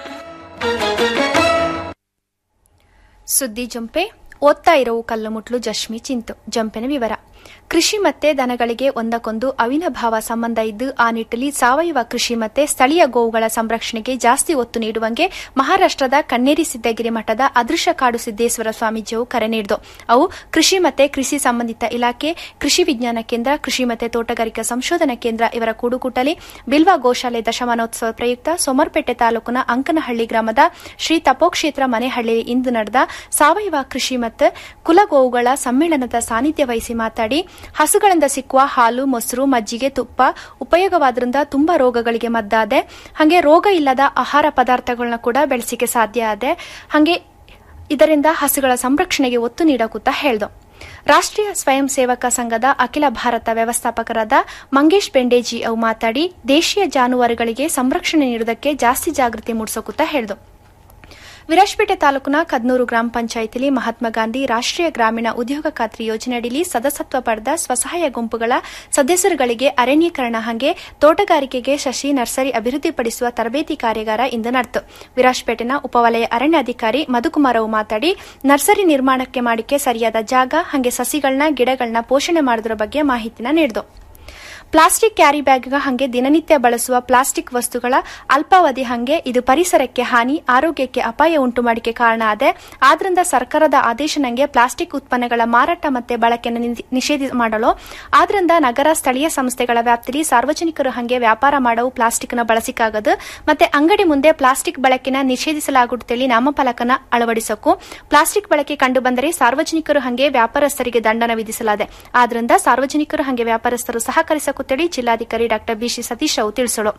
ಸುದ್ದಿ ಜಂಪೆ ಓದ್ತಾ ಇರೋವು ಕಲ್ಲುಮುಟ್ಲು ಜಶ್ಮಿ ಚಿಂತು ಜಂಪೆನ ವಿವರ ಕೃಷಿ ಮತ್ತೆ ದನಗಳಿಗೆ ಒಂದಕ್ಕೊಂದು ಅವಿನಾಭಾವ ಸಂಬಂಧ ಇದ್ದು ಆ ನಿಟ್ಟಿನಲ್ಲಿ ಸಾವಯವ ಕೃಷಿ ಮತ್ತೆ ಸ್ಥಳೀಯ ಗೋವುಗಳ ಸಂರಕ್ಷಣೆಗೆ ಜಾಸ್ತಿ ಒತ್ತು ನೀಡುವಂಗೆ ಮಹಾರಾಷ್ಟದ ಕಣ್ಣೇರಿ ಸಿದ್ದಗಿರಿ ಮಠದ ಅದೃಶ್ಯ ಕಾಡು ಸಿದ್ದೇಶ್ವರ ಸ್ವಾಮೀಜಿಯು ಕರೆ ನೀಡಿತು ಅವು ಕೃಷಿ ಮತ್ತೆ ಕೃಷಿ ಸಂಬಂಧಿತ ಇಲಾಖೆ ಕೃಷಿ ವಿಜ್ಞಾನ ಕೇಂದ್ರ ಕೃಷಿ ಮತ್ತೆ ತೋಟಗಾರಿಕಾ ಸಂಶೋಧನಾ ಕೇಂದ್ರ ಇವರ ಕೂಡುಕೂಟಲಿ ಬಿಲ್ವಾ ಗೋಶಾಲೆ ದಶಮಾನೋತ್ಸವ ಪ್ರಯುಕ್ತ ಸೋಮರ್ಪೇಟೆ ತಾಲೂಕಿನ ಅಂಕನಹಳ್ಳಿ ಗ್ರಾಮದ ಶ್ರೀ ತಪೋಕ್ಷೇತ್ರ ಮನೆಹಳ್ಳಿಯಲ್ಲಿ ಇಂದು ನಡೆದ ಸಾವಯವ ಕೃಷಿ ಮತ್ತು ಕುಲಗೋವುಗಳ ಸಮ್ಮೇಳನದ ಸಾನ್ನಿಧ್ಯ ವಹಿಸಿ ಮಾತಾಡಿ ಹಸುಗಳಿಂದ ಸಿಕ್ಕುವ ಹಾಲು ಮೊಸರು ಮಜ್ಜಿಗೆ ತುಪ್ಪ ಉಪಯೋಗವಾದ್ರಿಂದ ತುಂಬಾ ರೋಗಗಳಿಗೆ ಮದ್ದಾದೆ ಹಾಗೆ ರೋಗ ಇಲ್ಲದ ಆಹಾರ ಪದಾರ್ಥಗಳನ್ನ ಕೂಡ ಬೆಳೆಸಿಕೆ ಸಾಧ್ಯ ಆದೆ ಹಾಗೆ ಇದರಿಂದ ಹಸುಗಳ ಸಂರಕ್ಷಣೆಗೆ ಒತ್ತು ನೀಡಕೂತ ಹೇಳ್ದು ರಾಷ್ಟ್ರೀಯ ಸ್ವಯಂ ಸೇವಕ ಸಂಘದ ಅಖಿಲ ಭಾರತ ವ್ಯವಸ್ಥಾಪಕರಾದ ಮಂಗೇಶ್ ಬೆಂಡೇಜಿ ಅವು ಮಾತಾಡಿ ದೇಶೀಯ ಜಾನುವಾರುಗಳಿಗೆ ಸಂರಕ್ಷಣೆ ನೀಡುವುದಕ್ಕೆ ಜಾಸ್ತಿ ಜಾಗೃತಿ ಮೂಡಿಸೋಕೂತ ಹೇಳ್ದು ವಿರಾಜಪೇಟೆ ತಾಲೂಕಿನ ಕದ್ನೂರು ಗ್ರಾಮ ಪಂಚಾಯಿತಿಲಿ ಮಹಾತ್ಮ ಗಾಂಧಿ ರಾಷ್ಟ್ರೀಯ ಗ್ರಾಮೀಣ ಉದ್ಯೋಗ ಖಾತ್ರಿ ಯೋಜನೆಯಡಿಯಲ್ಲಿ ಸದಸ್ಯತ್ವ ಪಡೆದ ಸ್ವಸಹಾಯ ಗುಂಪುಗಳ ಸದಸ್ಯರುಗಳಿಗೆ ಅರಣ್ಯೀಕರಣ ಹಾಗೆ ತೋಟಗಾರಿಕೆಗೆ ಶಶಿ ನರ್ಸರಿ ಅಭಿವೃದ್ಧಿಪಡಿಸುವ ತರಬೇತಿ ಕಾರ್ಯಾಗಾರ ಇಂದು ನಡೆಯಿತು ವಿರಾಜಪೇಟೆನ ಉಪವಲಯ ಅರಣ್ಯಾಧಿಕಾರಿ ಮಧುಕುಮಾರವು ಮಾತಾಡಿ ನರ್ಸರಿ ನಿರ್ಮಾಣಕ್ಕೆ ಮಾಡಿಕೆ ಸರಿಯಾದ ಜಾಗ ಹಾಗೆ ಸಸಿಗಳನ್ನ ಗಿಡಗಳನ್ನ ಪೋಷಣೆ ಮಾಡೋದ್ರ ಬಗ್ಗೆ ಮಾಹಿತಿನ ನೀಡಿತು ಪ್ಲಾಸ್ಟಿಕ್ ಕ್ಯಾರಿ ಬ್ಯಾಗ್ ಹಂಗೆ ದಿನನಿತ್ಯ ಬಳಸುವ ಪ್ಲಾಸ್ಟಿಕ್ ವಸ್ತುಗಳ ಅಲ್ಪಾವಧಿ ಹಂಗೆ ಇದು ಪರಿಸರಕ್ಕೆ ಹಾನಿ ಆರೋಗ್ಯಕ್ಕೆ ಅಪಾಯ ಉಂಟು ಮಾಡಿಕೆ ಕಾರಣ ಆದೆ ಆದ್ರಿಂದ ಸರ್ಕಾರದ ಆದೇಶ ನಂಗೆ ಪ್ಲಾಸ್ಟಿಕ್ ಉತ್ಪನ್ನಗಳ ಮಾರಾಟ ಮತ್ತೆ ಬಳಕೆಯನ್ನು ನಿಂದಿ- ನಿಷೇಧ ಮಾಡಲು ಆದ್ರಿಂದ ನಗರ ಸ್ಥಳೀಯ ಸಂಸ್ಥೆಗಳ ವ್ಯಾಪ್ತಿಯಲ್ಲಿ ಸಾರ್ವಜನಿಕರು ಹಂಗೆ ವ್ಯಾಪಾರ ಮಾಡವು ಪ್ಲಾಸ್ಟಿಕ್ನ ಬಳಸಿಕಾಗದು ಮತ್ತೆ ಅಂಗಡಿ ಮುಂದೆ ಪ್ಲಾಸ್ಟಿಕ್ ಬಳಕೆನ ನಿಷೇಧಿಸಲಾಗುತ್ತೇಳಿ ನಾಮಫಲಕನ ಅಳವಡಿಸಕ್ಕೂ ಪ್ಲಾಸ್ಟಿಕ್ ಬಳಕೆ ಕಂಡು ಬಂದರೆ ಸಾರ್ವಜನಿಕರು ಹಂಗೆ ವ್ಯಾಪಾರಸ್ಥರಿಗೆ ದಂಡನ ವಿಧಿಸಲಾದೆ ಆದ್ರಿಂದ ಸಾರ್ವಜನಿಕರು ಹಂಗೆ ವ್ಯಾಪಾರಸ್ಥರು ಸಹಕರಿಸಕುತ್ತೇಳಿ ಜಿಲ್ಲಾಧಿಕಾರಿ ಡಾ ಬಿಸಿ ಸತೀಶ್ ರಾವ್ ತಿಳಿಸಲು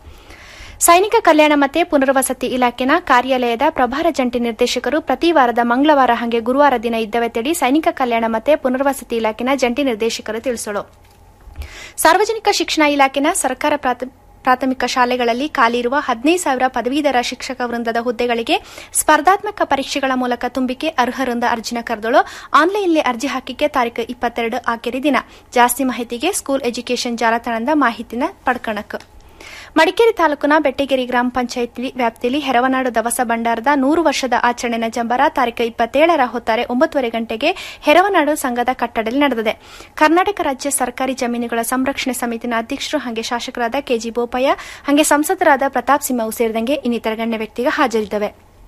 ಸೈನಿಕ ಕಲ್ಯಾಣ ಮತ್ತೆ ಪುನರ್ವಸತಿ ಇಲಾಖೆನ ಕಾರ್ಯಾಲಯದ ಪ್ರಭಾರ ಜಂಟಿ ನಿರ್ದೇಶಕರು ಪ್ರತಿ ವಾರದ ಮಂಗಳವಾರ ಹಾಗೆ ಗುರುವಾರ ದಿನ ಇದ್ದವೆ ತೇಳಿ ಸೈನಿಕ ಕಲ್ಯಾಣ ಮತ್ತೆ ಪುನರ್ವಸತಿ ಇಲಾಖೆನ ಜಂಟಿ ನಿರ್ದೇಶಕರು ತಿಳಿಸಲು ಸಾರ್ವಜನಿಕ ಶಿಕ್ಷಣ ಇಲಾಖೆನ ಸರ್ಕಾರ ಪ್ರಾಥ- ಪ್ರಾಥಮಿಕ ಶಾಲೆಗಳಲ್ಲಿ ಖಾಲಿ ಇರುವ ಹದಿನೈದು ಸಾವಿರ ಪದವೀಧರ ಶಿಕ್ಷಕ ವೃಂದದ ಹುದ್ದೆಗಳಿಗೆ ಸ್ಪರ್ಧಾತ್ಮಕ ಪರೀಕ್ಷೆಗಳ ಮೂಲಕ ತುಂಬಿಕೆ ಅರ್ಹರಿಂದ ಅರ್ಜಿನ ಕರೆದಳು ಆನ್ಲೈನ್ನಲ್ಲಿ ಅರ್ಜಿ ಹಾಕಿಕೆ ತಾರೀಕು ಇಪ್ಪತ್ತೆರಡು ಆಕೆರಿ ದಿನ ಜಾಸ್ತಿ ಮಾಹಿತಿಗೆ ಸ್ಕೂಲ್ ಎಜುಕೇಷನ್ ಜಾಲತಾಣದ ಮಾಹಿತಿನ ಪಡ್ಕಣಕ್ ಮಡಿಕೇರಿ ತಾಲೂಕಿನ ಬೆಟ್ಟಗೆರೆ ಗ್ರಾಮ ಪಂಚಾಯತ್ ವ್ಯಾಪ್ತಿಯಲ್ಲಿ ಹೆರವನಾಡು ದವಸ ಭಂಡಾರದ ನೂರು ವರ್ಷದ ಆಚರಣೆನ ಜಂಬರ ತಾರೀಕು ಇಪ್ಪತ್ತೇಳರ ಹೊತ್ತಾರೆ ಒಂಬತ್ತುವರೆ ಗಂಟೆಗೆ ಹೆರವನಾಡು ಸಂಘದ ಕಟ್ಟಡದಲ್ಲಿ ನಡೆದಿದೆ ಕರ್ನಾಟಕ ರಾಜ್ಯ ಸರ್ಕಾರಿ ಜಮೀನುಗಳ ಸಂರಕ್ಷಣೆ ಸಮಿತಿನ ಅಧ್ಯಕ್ಷರು ಹಾಗೆ ಶಾಸಕರಾದ ಕೆಜಿ ಬೋಪಯ್ಯ ಹಾಗೆ ಸಂಸದರಾದ ಪ್ರತಾಪ್ ಸಿಂಹವು ಸೇರಿದಂಗೆ ಇನ್ನಿತರ ಗಣ್ಯ ವ್ಯಕ್ತಿಗಳು ಹಾಜರಿದ್ದವೆ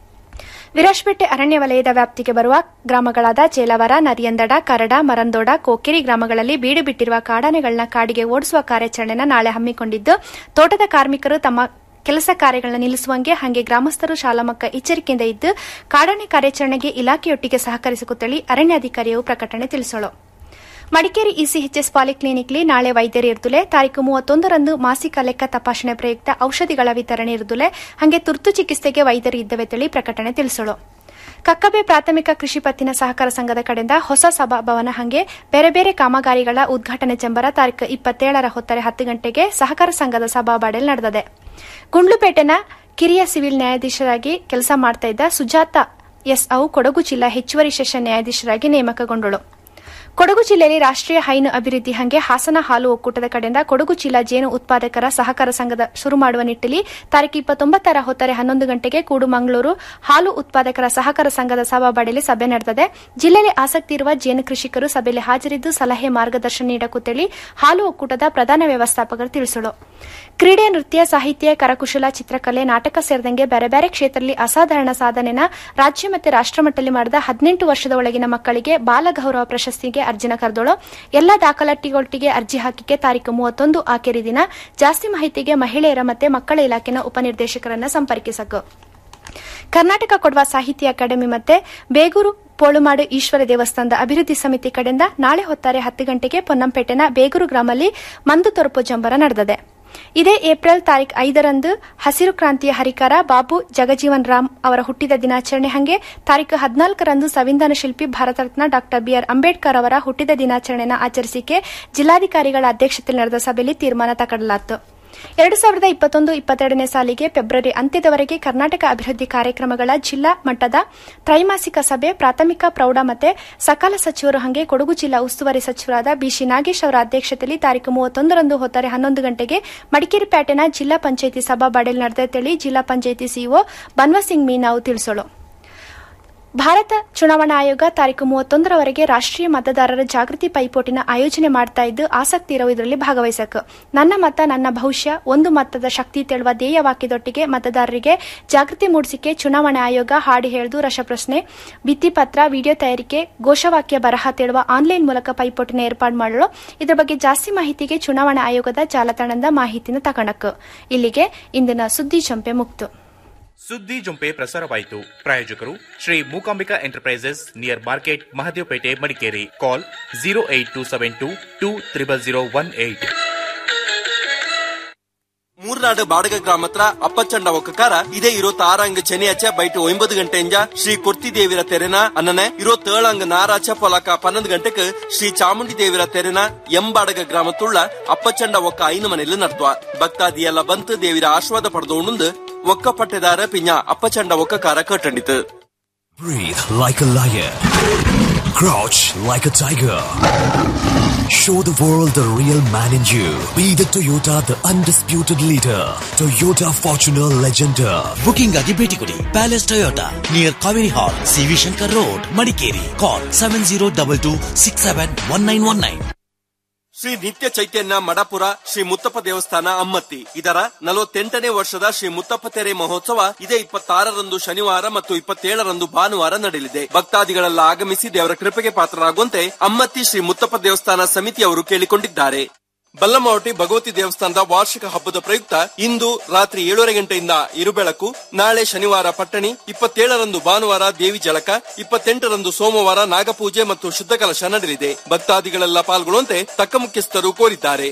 ವಿರಾಜಪೇಟೆ ಅರಣ್ಯ ವಲಯದ ವ್ಯಾಪ್ತಿಗೆ ಬರುವ ಗ್ರಾಮಗಳಾದ ಚೇಲವರ ನರಿಯಂದಡ ಕರಡ ಮರಂದೋಡ ಕೋಕೆರಿ ಗ್ರಾಮಗಳಲ್ಲಿ ಬೀಡು ಬಿಟ್ಟಿರುವ ಕಾಡಾನೆಗಳನ್ನ ಕಾಡಿಗೆ ಓಡಿಸುವ ಕಾರ್ಯಾಚರಣೆನ ನಾಳೆ ಹಮ್ಮಿಕೊಂಡಿದ್ದು ತೋಟದ ಕಾರ್ಮಿಕರು ತಮ್ಮ ಕೆಲಸ ಕಾರ್ಯಗಳನ್ನು ನಿಲ್ಲಿಸುವಂಗೆ ಹಾಗೆ ಗ್ರಾಮಸ್ಥರು ಶಾಲಾ ಮಕ್ಕ ಎಚ್ಚರಿಕೆಯಿಂದ ಇದ್ದು ಕಾಡಾನೆ ಕಾರ್ಯಾಚರಣೆಗೆ ಇಲಾಖೆಯೊಟ್ಟಿಗೆ ಸಹಕರಿಸುತ್ತೇಳಿ ಅರಣ್ಯಾಧಿಕಾರಿಯು ಪ್ರಕಟಣೆ ತಿಳಿಸಲು ಮಡಿಕೇರಿ ಇಸಿಎಚ್ಎಸ್ ಪಾಲಿಕ್ಲಿನಿಕ್ಲಿ ನಾಳೆ ವೈದ್ಯರು ಇರ್ದುಲೆ ತಾರೀಕು ಮೂವತ್ತೊಂದರಂದು ಮಾಸಿಕ ಲೆಕ್ಕ ತಪಾಸಣೆ ಪ್ರಯುಕ್ತ ಔಷಧಿಗಳ ವಿತರಣೆ ಇರ್ದುಲೆ ಹಾಗೆ ತುರ್ತು ಚಿಕಿತ್ಸೆಗೆ ವೈದ್ಯರು ಇದ್ದವೆ ತಿಳಿ ಪ್ರಕಟಣೆ ತಿಳಿಸಲು ಕಕ್ಕಬೆ ಪ್ರಾಥಮಿಕ ಕೃಷಿ ಪತ್ತಿನ ಸಹಕಾರ ಸಂಘದ ಕಡೆಯಿಂದ ಹೊಸ ಸಭಾಭವನ ಹಾಗೆ ಬೇರೆ ಬೇರೆ ಕಾಮಗಾರಿಗಳ ಉದ್ಘಾಟನೆ ಚೆಂಬರ ತಾರೀಕು ಇಪ್ಪತ್ತೇಳರ ಹೊತ್ತರೆ ಹತ್ತು ಗಂಟೆಗೆ ಸಹಕಾರ ಸಂಘದ ಸಭಾಬಾಡೆಲ್ ನಡೆದಿದೆ ಗುಂಡ್ಲುಪೇಟೆನ ಕಿರಿಯ ಸಿವಿಲ್ ನ್ಯಾಯಾಧೀಶರಾಗಿ ಕೆಲಸ ಮಾಡ್ತಾ ಇದ್ದ ಸುಜಾತ ಎಸ್ ಅವು ಕೊಡಗು ಜಿಲ್ಲಾ ಹೆಚ್ಚುವರಿ ಸೆಷನ್ ನ್ಯಾಯಾಧೀಶರಾಗಿ ನೇಮಕಗೊಂಡಳು ಕೊಡಗು ಜಿಲ್ಲೆಯಲ್ಲಿ ರಾಷ್ಟ್ರೀಯ ಹೈನು ಅಭಿವೃದ್ಧಿ ಹಂಗೆ ಹಾಸನ ಹಾಲು ಒಕ್ಕೂಟದ ಕಡೆಯಿಂದ ಕೊಡಗು ಜಿಲ್ಲಾ ಜೇನು ಉತ್ಪಾದಕರ ಸಹಕಾರ ಸಂಘದ ಶುರು ಮಾಡುವ ನಿಟ್ಟಿನಲ್ಲಿ ತಾರೀಕು ಇಪ್ಪತ್ತೊಂಬತ್ತರ ಹೊತ್ತರೆ ಹನ್ನೊಂದು ಗಂಟೆಗೆ ಕೂಡು ಮಂಗಳೂರು ಹಾಲು ಉತ್ಪಾದಕರ ಸಹಕಾರ ಸಂಘದ ಸಭಾಬಾಡಿಯಲ್ಲಿ ಸಭೆ ನಡೆದಿದೆ ಜಿಲ್ಲೆಯಲ್ಲಿ ಆಸಕ್ತಿ ಇರುವ ಜೇನು ಕೃಷಿಕರು ಸಭೆಯಲ್ಲಿ ಹಾಜರಿದ್ದು ಸಲಹೆ ಮಾರ್ಗದರ್ಶನ ನೀಡಕುತ್ತೇಳಿ ಹಾಲು ಒಕ್ಕೂಟದ ಪ್ರಧಾನ ವ್ಯವಸ್ಥಾಪಕರು ತಿಳಿಸಲು ಕ್ರೀಡೆ ನೃತ್ಯ ಸಾಹಿತ್ಯ ಕರಕುಶಲ ಚಿತ್ರಕಲೆ ನಾಟಕ ಸೇರಿದಂಗೆ ಬೇರೆ ಬೇರೆ ಕ್ಷೇತ್ರದಲ್ಲಿ ಅಸಾಧಾರಣ ಸಾಧನೆನ ರಾಜ್ಯ ಮತ್ತು ರಾಷ್ಟ್ರಮಟ್ಟದಲ್ಲಿ ಮಾಡಿದ ಹದಿನೆಂಟು ವರ್ಷದ ಒಳಗಿನ ಮಕ್ಕಳಿಗೆ ಬಾಲಗೌರವ ಪ್ರಶಸ್ತಿಗೆ ಅರ್ಜಿನ ಕರೆದೋಳು ಎಲ್ಲ ದಾಖಲಾತಿಗೊಟ್ಟಿಗೆ ಅರ್ಜಿ ಹಾಕಿಕೆ ತಾರೀಕು ಮೂವತ್ತೊಂದು ಆಕೆರಿ ದಿನ ಜಾಸ್ತಿ ಮಾಹಿತಿಗೆ ಮಹಿಳೆಯರ ಮತ್ತು ಮಕ್ಕಳ ಇಲಾಖೆನ ಉಪನಿರ್ದೇಶಕರನ್ನ ಸಂಪರ್ಕಿಸಕು ಕರ್ನಾಟಕ ಕೊಡುವ ಸಾಹಿತ್ಯ ಅಕಾಡೆಮಿ ಮತ್ತೆ ಬೇಗೂರು ಪೋಳುಮಾಡು ಈಶ್ವರ ದೇವಸ್ಥಾನದ ಅಭಿವೃದ್ಧಿ ಸಮಿತಿ ಕಡೆಯಿಂದ ನಾಳೆ ಹೊತ್ತಾರೆ ಹತ್ತು ಗಂಟೆಗೆ ಪೊನ್ನಂಪೇಟೆನ ಬೇಗೂರು ಗ್ರಾಮಲ್ಲಿ ಮಂದು ತೊರಪು ಜಂಬರ ನಡೆದಿದೆ ಇದೇ ಏಪ್ರಿಲ್ ತಾರೀಖ್ ಐದರಂದು ಹಸಿರು ಕ್ರಾಂತಿಯ ಹರಿಕಾರ ಬಾಬು ಜಗಜೀವನ್ ರಾಮ್ ಅವರ ಹುಟ್ಟಿದ ದಿನಾಚರಣೆ ಹಂಗೆ ತಾರೀಕು ಹದಿನಾಲ್ಕರಂದು ಸಂವಿಧಾನ ಶಿಲ್ಪಿ ಭಾರತ ರತ್ನ ಡಾ ಬಿಆರ್ ಅಂಬೇಡ್ಕರ್ ಅವರ ಹುಟ್ಟಿದ ದಿನಾಚರಣೆನ ಆಚರಿಸಿಕೆ ಜಿಲ್ಲಾಧಿಕಾರಿಗಳ ಅಧ್ಯಕ್ಷತೆಯಲ್ಲಿ ನಡೆದ ಸಭೆಯಲ್ಲಿ ತೀರ್ಮಾನ ತಗೊಳ್ಳಲಾಯಿತು ಎರಡು ಸಾವಿರದ ಇಪ್ಪತ್ತೊಂದು ಇಪ್ಪತ್ತೆರಡನೇ ಸಾಲಿಗೆ ಫೆಬ್ರವರಿ ಅಂತ್ಯದವರೆಗೆ ಕರ್ನಾಟಕ ಅಭಿವೃದ್ಧಿ ಕಾರ್ಯಕ್ರಮಗಳ ಜಿಲ್ಲಾ ಮಟ್ಟದ ತ್ರೈಮಾಸಿಕ ಸಭೆ ಪ್ರಾಥಮಿಕ ಪ್ರೌಢ ಮತ್ತೆ ಸಕಾಲ ಸಚಿವರು ಹಂಗೆ ಕೊಡಗು ಜಿಲ್ಲಾ ಉಸ್ತುವಾರಿ ಸಚಿವರಾದ ಬಿಸಿ ನಾಗೇಶ್ ಅವರ ಅಧ್ಯಕ್ಷತೆಯಲ್ಲಿ ತಾರೀಕು ಮೂವತ್ತೊಂದರಂದು ಹೊತ್ತಾರೆ ಹನ್ನೊಂದು ಗಂಟೆಗೆ ಮಡಿಕೇರಿ ಪೇಟೆನ ಜಿಲ್ಲಾ ಪಂಚಾಯಿತಿ ಸಭಾಬಾಡೆಲ್ ನಡೆದತೇಳಿ ಜಿಲ್ಲಾ ಪಂಚಾಯಿತಿ ಸಿಇಒ ಬನ್ವಸಿಂಗ್ ಮೀನಾವು ತಿಳಿಸಲು ಭಾರತ ಚುನಾವಣಾ ಆಯೋಗ ತಾರೀಕು ಮೂವತ್ತೊಂದರವರೆಗೆ ರಾಷ್ಟ್ರೀಯ ಮತದಾರರ ಜಾಗೃತಿ ಪೈಪೋಟಿನ ಆಯೋಜನೆ ಮಾಡ್ತಾ ಇದ್ದು ಆಸಕ್ತಿ ಇರೋ ಇದರಲ್ಲಿ ಭಾಗವಹಿಸಬೇಕು ನನ್ನ ಮತ ನನ್ನ ಭವಿಷ್ಯ ಒಂದು ಮತದ ಶಕ್ತಿ ತೆಳುವ ಧ್ಯೇಯ ವಾಕ್ಯದೊಟ್ಟಿಗೆ ಮತದಾರರಿಗೆ ಜಾಗೃತಿ ಮೂಡಿಸಿಕೆ ಚುನಾವಣಾ ಆಯೋಗ ಹಾಡಿ ಹೇಳಿದು ರಸಪ್ರಶ್ನೆ ಭಿತ್ತಿಪತ್ರ ವಿಡಿಯೋ ತಯಾರಿಕೆ ಘೋಷವಾಕ್ಯ ಬರಹ ತೇಳುವ ಆನ್ಲೈನ್ ಮೂಲಕ ಪೈಪೋಟಿನ ಏರ್ಪಾಡು ಮಾಡಲು ಇದರ ಬಗ್ಗೆ ಜಾಸ್ತಿ ಮಾಹಿತಿಗೆ ಚುನಾವಣಾ ಆಯೋಗದ ಜಾಲತಾಣದ ಮಾಹಿತಿನ ತಗೊಳಕು ಇಲ್ಲಿಗೆ ಇಂದಿನ ಸುದ್ದಿ ಚಂಪೆ ಮುಕ್ತು ಸುದ್ದಿ ಜೊಂಪೆ ಪ್ರಸಾರವಾಯಿತು ಪ್ರಾಯೋಜಕರು Shri Mookambika enterprises near market Mahadevapete Madikeri call zero eight two seven two two triple zero one eight Murnad Badaga ಗ್ರಾಮತ್ರ ಅಪ್ಪಚಂಡ ಒಕ್ಕಕಾರ ಇದೇ ಇರೋತ್ ಆರಂಗ್ ಚೆನ್ನಿಯಾಚೆ ಬೈಟ್ ಒಂಬತ್ತು ಗಂಟೆಯಿಂದ ಶ್ರೀ ಕೊರ್ತಿ ದೇವಿರ ತೆರೆನ ಅನ್ನನೆ ಇರೋತ್ ಏಳಂಗ್ ನಾರಾಚ ಪೊಲಕ ಪನ್ನೊಂದು ಗಂಟೆಕ್ ಶ್ರೀ ಚಾಮುಂಡಿ ದೇವಿರ ತೆರೆನ ಎಂಬಾಡಗ ಗ್ರಾಮತ್ತುಳ್ಳ ಅಪ್ಪಚಂಡ ಒಕ್ಕ ಐನು ಮನೆಯಲ್ಲಿ ನಡ್ತುವ ಭಕ್ತಾದಿ ಎಲ್ಲ ಬಂತು ದೇವಿರ ಆಶೀರ್ವಾದ ಪಡೆದೋಣಂದು ಒಕ್ಕ ಪಟ್ಟೆದಾರ ಪಿಂಜ ಅಪ್ಪಚಂಡ ಒಕ್ಕಕಾರ ಕಟ್ಟಂಡಿತು Breathe like a lion. Crouch like a tiger. Show the world the real man in you. Be the Toyota, the undisputed leader. Toyota Fortuner Legender. Booking ಆಗಿ ಭೇಟಿ ಕೊಡಿ palace Toyota near Kaveri hall CV Shankar road Madikeri call seven zero double two six seven one nine one nine Shri Nithya Chaitanya Madappura Shri Muthappa ದೇವಸ್ಥಾನ ಅಮ್ಮತ್ತಿ ಇದರ ನಲವತ್ತೆಂಟನೇ ವರ್ಷದ ಶ್ರೀ ಮುತ್ತಪ್ಪ ತೆರೆ ಮಹೋತ್ಸವ ಇದೇ ಇಪ್ಪತ್ತಾರರಂದು ಶನಿವಾರ ಮತ್ತು ಇಪ್ಪತ್ತೇಳರಂದು ಭಾನುವಾರ ನಡೆಯಲಿದೆ ಭಕ್ತಾದಿಗಳೆಲ್ಲ ಆಗಮಿಸಿ ದೇವರ ಕೃಪೆಗೆ ಪಾತ್ರರಾಗುವಂತೆ ಅಮ್ಮತ್ತಿ ಶ್ರೀ ಮುತ್ತಪ್ಪ ದೇವಸ್ಥಾನ ಸಮಿತಿಯವರು ಕೇಳಿಕೊಂಡಿದ್ದಾರೆ ಬಲ್ಲಮಾವಟಿ ಭಗವತಿ ದೇವಸ್ಥಾನದ ವಾರ್ಷಿಕ ಹಬ್ಬದ ಪ್ರಯುಕ್ತ ಇಂದು ರಾತ್ರಿ ಏಳೂವರೆ ಗಂಟೆಯಿಂದ ಇರುಬೆಳಕು ನಾಳೆ ಶನಿವಾರ ಪಟ್ಟಣಿ ಇಪ್ಪತ್ತೇಳರಂದು ಭಾನುವಾರ ದೇವಿ ಜಳಕ ಇಪ್ಪತ್ತೆಂಟರಂದು ಸೋಮವಾರ ನಾಗಪೂಜೆ ಮತ್ತು ಶುದ್ಧ ಕಲಶ ನಡೆಯಲಿದೆ ಭಕ್ತಾದಿಗಳೆಲ್ಲ ಪಾಲ್ಗೊಳ್ಳುವಂತೆ ತಕ್ಕ ಮುಖ್ಯಸ್ಥರು ಕೋರಿದ್ದಾರೆ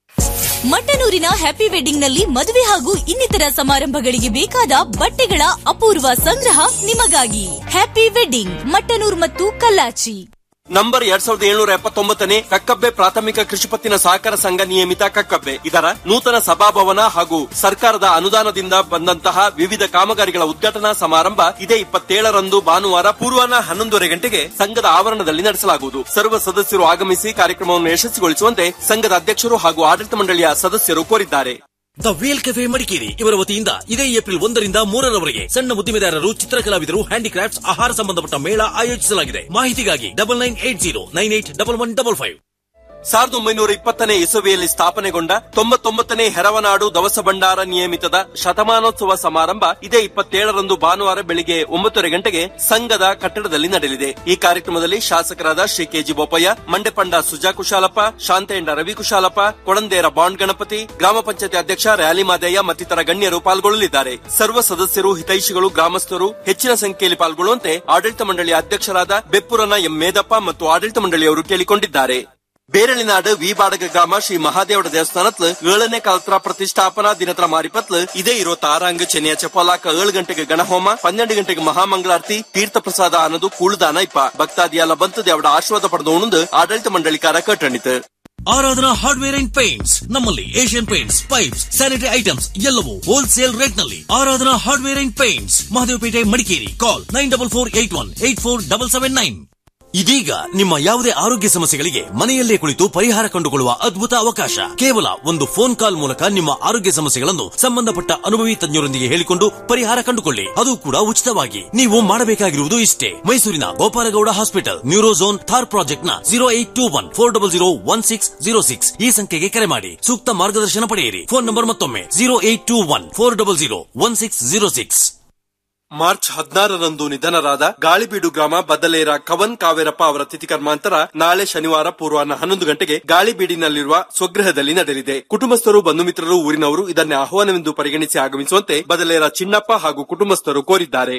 ಮಟ್ಟನೂರಿನ ಹ್ಯಾಪಿ ವೆಡ್ಡಿಂಗ್ ನಲ್ಲಿ ಮದುವೆ ಹಾಗೂ ಇನ್ನಿತರ ಸಮಾರಂಭಗಳಿಗೆ ಬೇಕಾದ ಬಟ್ಟೆಗಳ ಅಪೂರ್ವ ಸಂಗ್ರಹ ನಿಮಗಾಗಿ ಹ್ಯಾಪಿ ವೆಡ್ಡಿಂಗ್ ಮಟ್ಟನೂರ್ ಮತ್ತು ಕಲ್ಲಾಚಿ ನಂಬರ್ ಎರಡ್ ಸಾವಿರದ ಏಳ್ನೂರ ಎಪ್ಪತ್ತೊಂಬತ್ತನೇ ಕಕ್ಕಬ್ಬೆ ಪ್ರಾಥಮಿಕ ಕೃಷಿ ಪತ್ತಿನ ಸಹಕಾರ ಸಂಘ ನಿಯಮಿತ ಕಕ್ಕಬ್ಬೆ ಇದರ ನೂತನ ಸಭಾಭವನ ಹಾಗೂ ಸರ್ಕಾರದ ಅನುದಾನದಿಂದ ಬಂದಂತಹ ವಿವಿಧ ಕಾಮಗಾರಿಗಳ ಉದ್ಘಾಟನಾ ಸಮಾರಂಭ ಇದೇ ಇಪ್ಪತ್ತೇಳರಂದು ಭಾನುವಾರ ಪೂರ್ವಾಹ್ನ ಹನ್ನೊಂದೂವರೆ ಗಂಟೆಗೆ ಸಂಘದ ಆವರಣದಲ್ಲಿ ನಡೆಸಲಾಗುವುದು ಸರ್ವ ಸದಸ್ಯರು ಆಗಮಿಸಿ ಕಾರ್ಯಕ್ರಮವನ್ನು ಯಶಸ್ವಿಗೊಳಿಸುವಂತೆ ಸಂಘದ ಅಧ್ಯಕ್ಷರು ಹಾಗೂ ಆಡಳಿತ ಮಂಡಳಿಯ ಸದಸ್ಯರು ಕೋರಿದ್ದಾರೆ ದ ವೇಲ್ ಕೆಫೆ ಮಡಿಕೇರಿ ಇವರ ವತಿಯಿಂದ ಇದೇ ಏಪ್ರಿಲ್ ಒಂದರಿಂದ ಮೂರರವರೆಗೆ ಸಣ್ಣ ಉದ್ದಿಮೆದಾರರು ಚಿತ್ರಕಲಾವಿದರು ಹ್ಯಾಂಡಿಕ್ರಾಫ್ಟ್ಸ್ ಆಹಾರ ಸಂಬಂಧಪಟ್ಟ ಮೇಳ ಆಯೋಜಿಸಲಾಗಿದೆ ಮಾಹಿತಿಗಾಗಿ double nine eight zero nine eight double one double five ಸಾವಿರದ ಒಂಬೈನೂರ ಇಪ್ಪತ್ತನೇ ಇಸವಿಯಲ್ಲಿ ಸ್ಥಾಪನೆಗೊಂಡ ತೊಂಬತ್ತೊಂಬತ್ತನೇ ಹೆರವನಾಡು ದವಸ ಭಂಡಾರ ನಿಯಮಿತದ ಶತಮಾನೋತ್ಸವ ಸಮಾರಂಭ ಇದೇ ಇಪ್ಪತ್ತೇಳರಂದು ಭಾನುವಾರ ಬೆಳಿಗ್ಗೆ ಒಂಬತ್ತುವರೆ ಗಂಟೆಗೆ ಸಂಘದ ಕಟ್ಟಡದಲ್ಲಿ ನಡೆಯಲಿದೆ ಈ ಕಾರ್ಯಕ್ರಮದಲ್ಲಿ ಶಾಸಕರಾದ ಶ್ರೀ ಕೆಜಿ ಬೋಪಯ್ಯ ಮಂಡೆಪಂಡ ಸುಜಾ ಕುಶಾಲಪ್ಪ ಶಾಂತೇಂಡ ರವಿ ಕುಶಾಲಪ್ಪ ಕೊಡಂದೇರ ಬಾಂಡ್ ಗಣಪತಿ ಗ್ರಾಮ ಪಂಚಾಯತಿ ಅಧ್ಯಕ್ಷ ರ್ಯಾಲಿ ಮಾದಯ್ಯ ಮತ್ತಿತರ ಗಣ್ಯರು ಪಾಲ್ಗೊಳ್ಳಲಿದ್ದಾರೆ ಸರ್ವ ಸದಸ್ಯರು ಹಿತೈಷಿಗಳು ಗ್ರಾಮಸ್ಥರು ಹೆಚ್ಚಿನ ಸಂಖ್ಯೆಯಲ್ಲಿ ಪಾಲ್ಗೊಳ್ಳುವಂತೆ ಆಡಳಿತ ಮಂಡಳಿಯ ಅಧ್ಯಕ್ಷರಾದ ಬೆಪ್ಪುರನ ಎಂ ಮೇದಪ್ಪ ಮತ್ತು ಆಡಳಿತ ಮಂಡಳಿಯವರು ಕೇಳಿಕೊಂಡಿದ್ದಾರೆ ಬೇರಳಿನಾಡು ವಿಬಾಡಗ ಗ್ರಾಮ ಶ್ರೀ ಮಹಾದೇವಡ ದೇವಸ್ಥಾನತ್ಲು ಏಳನೇ ಕಾಲತ್ರ ಪ್ರತಿಷ್ಠಾಪನಾ ದಿನತ್ರ ಮಾರಿಪತ್ಲು ಇದೇ ಇರೋ ತಾರಾಂಗ ಚೆನ್ನೆಯ ಚಪಾಲಾಕ ಏಳು ಗಂಟೆಗೆ ಗಣಹೋಮ ಪನ್ನೆರಡು ಗಂಟೆಗೆ ಮಹಾಮಂಗಳಾರತಿ ತೀರ್ಥ ಪ್ರಸಾದ ಅನ್ನೋದು ಕೂಳುದಾನ ಇಪ್ಪ ಭಕ್ತಾದಿಯಲ್ಲ ಬಂತು ದೇವಡ ಆಶೀರ್ವಾದ ಪಡೆದು ಉಣಂದು ಆಡಳಿತ ಮಂಡಳಿಕಾರ ಕಟ್ಟಣಿತು ಆರಾಧನಾ ಹಾರ್ಡ್ವೇರ್ ಅಂಡ್ ಪೇಂಟ್ಸ್ ನಮ್ಮಲ್ಲಿ Asian paints pipes sanitary items ಎಲ್ಲವೂ ಹೋಲ್ಸೇಲ್ ರೇಟ್ ನಲ್ಲಿ Aradhana hardware and paints Mahadevapete Madikeri call nine double four eight one eight four double seven nine ಇದೀಗ ನಿಮ್ಮ ಯಾವುದೇ ಆರೋಗ್ಯ ಸಮಸ್ಯೆಗಳಿಗೆ ಮನೆಯಲ್ಲೇ ಕುಳಿತು ಪರಿಹಾರ ಕಂಡುಕೊಳ್ಳುವ ಅದ್ಭುತ ಅವಕಾಶ ಕೇವಲ ಒಂದು ಫೋನ್ ಕಾಲ್ ಮೂಲಕ ನಿಮ್ಮ ಆರೋಗ್ಯ ಸಮಸ್ಯೆಗಳನ್ನು ಸಂಬಂಧಪಟ್ಟ ಅನುಭವಿ ತಜ್ಞರೊಂದಿಗೆ ಹೇಳಿಕೊಂಡು ಪರಿಹಾರ ಕಂಡುಕೊಳ್ಳಿ ಅದು ಕೂಡ ಉಚಿತವಾಗಿ ನೀವು ಮಾಡಬೇಕಾಗಿರುವುದು ಇಷ್ಟೇ ಮೈಸೂರಿನ Gopalagowda hospital Neurozone Thor project ನ zero eight two one four double zero one six zero six ಈ ಸಂಖ್ಯೆಗೆ ಕರೆ ಮಾಡಿ ಸೂಕ್ತ ಮಾರ್ಗದರ್ಶನ ಪಡೆಯಿರಿ ಫೋನ್ ನಂಬರ್ ಮತ್ತೊಮ್ಮೆ zero eight two one four double zero one six zero six March ಹದಿನಾರರಂದು ನಿಧನರಾದ ಗಾಳಿಬೀಡು ಗ್ರಾಮ ಬದಲೇರ ಕವನ್ ಕಾವೇರಪ್ಪ ಅವರ ತಿಥಿ ಕರ್ಮಾಂತರ ನಾಳೆ ಶನಿವಾರ ಪೂರ್ವಾಹ್ನ ಹನ್ನೊಂದು ಗಂಟೆಗೆ ಗಾಳಿಬೀಡಿನಲ್ಲಿರುವ ಸ್ವಗೃಹದಲ್ಲಿ ನಡೆಯಲಿದೆ ಕುಟುಂಬಸ್ಥರು ಬಂಧು ಮಿತ್ರರು ಊರಿನವರು ಇದನ್ನೇ ಆಹ್ವಾನವೆಂದು ಪರಿಗಣಿಸಿ ಆಗಮಿಸುವಂತೆ ಬದಲೇರ ಚಿನ್ನಪ್ಪ ಹಾಗೂ ಕುಟುಂಬಸ್ಥರು ಕೋರಿದ್ದಾರೆ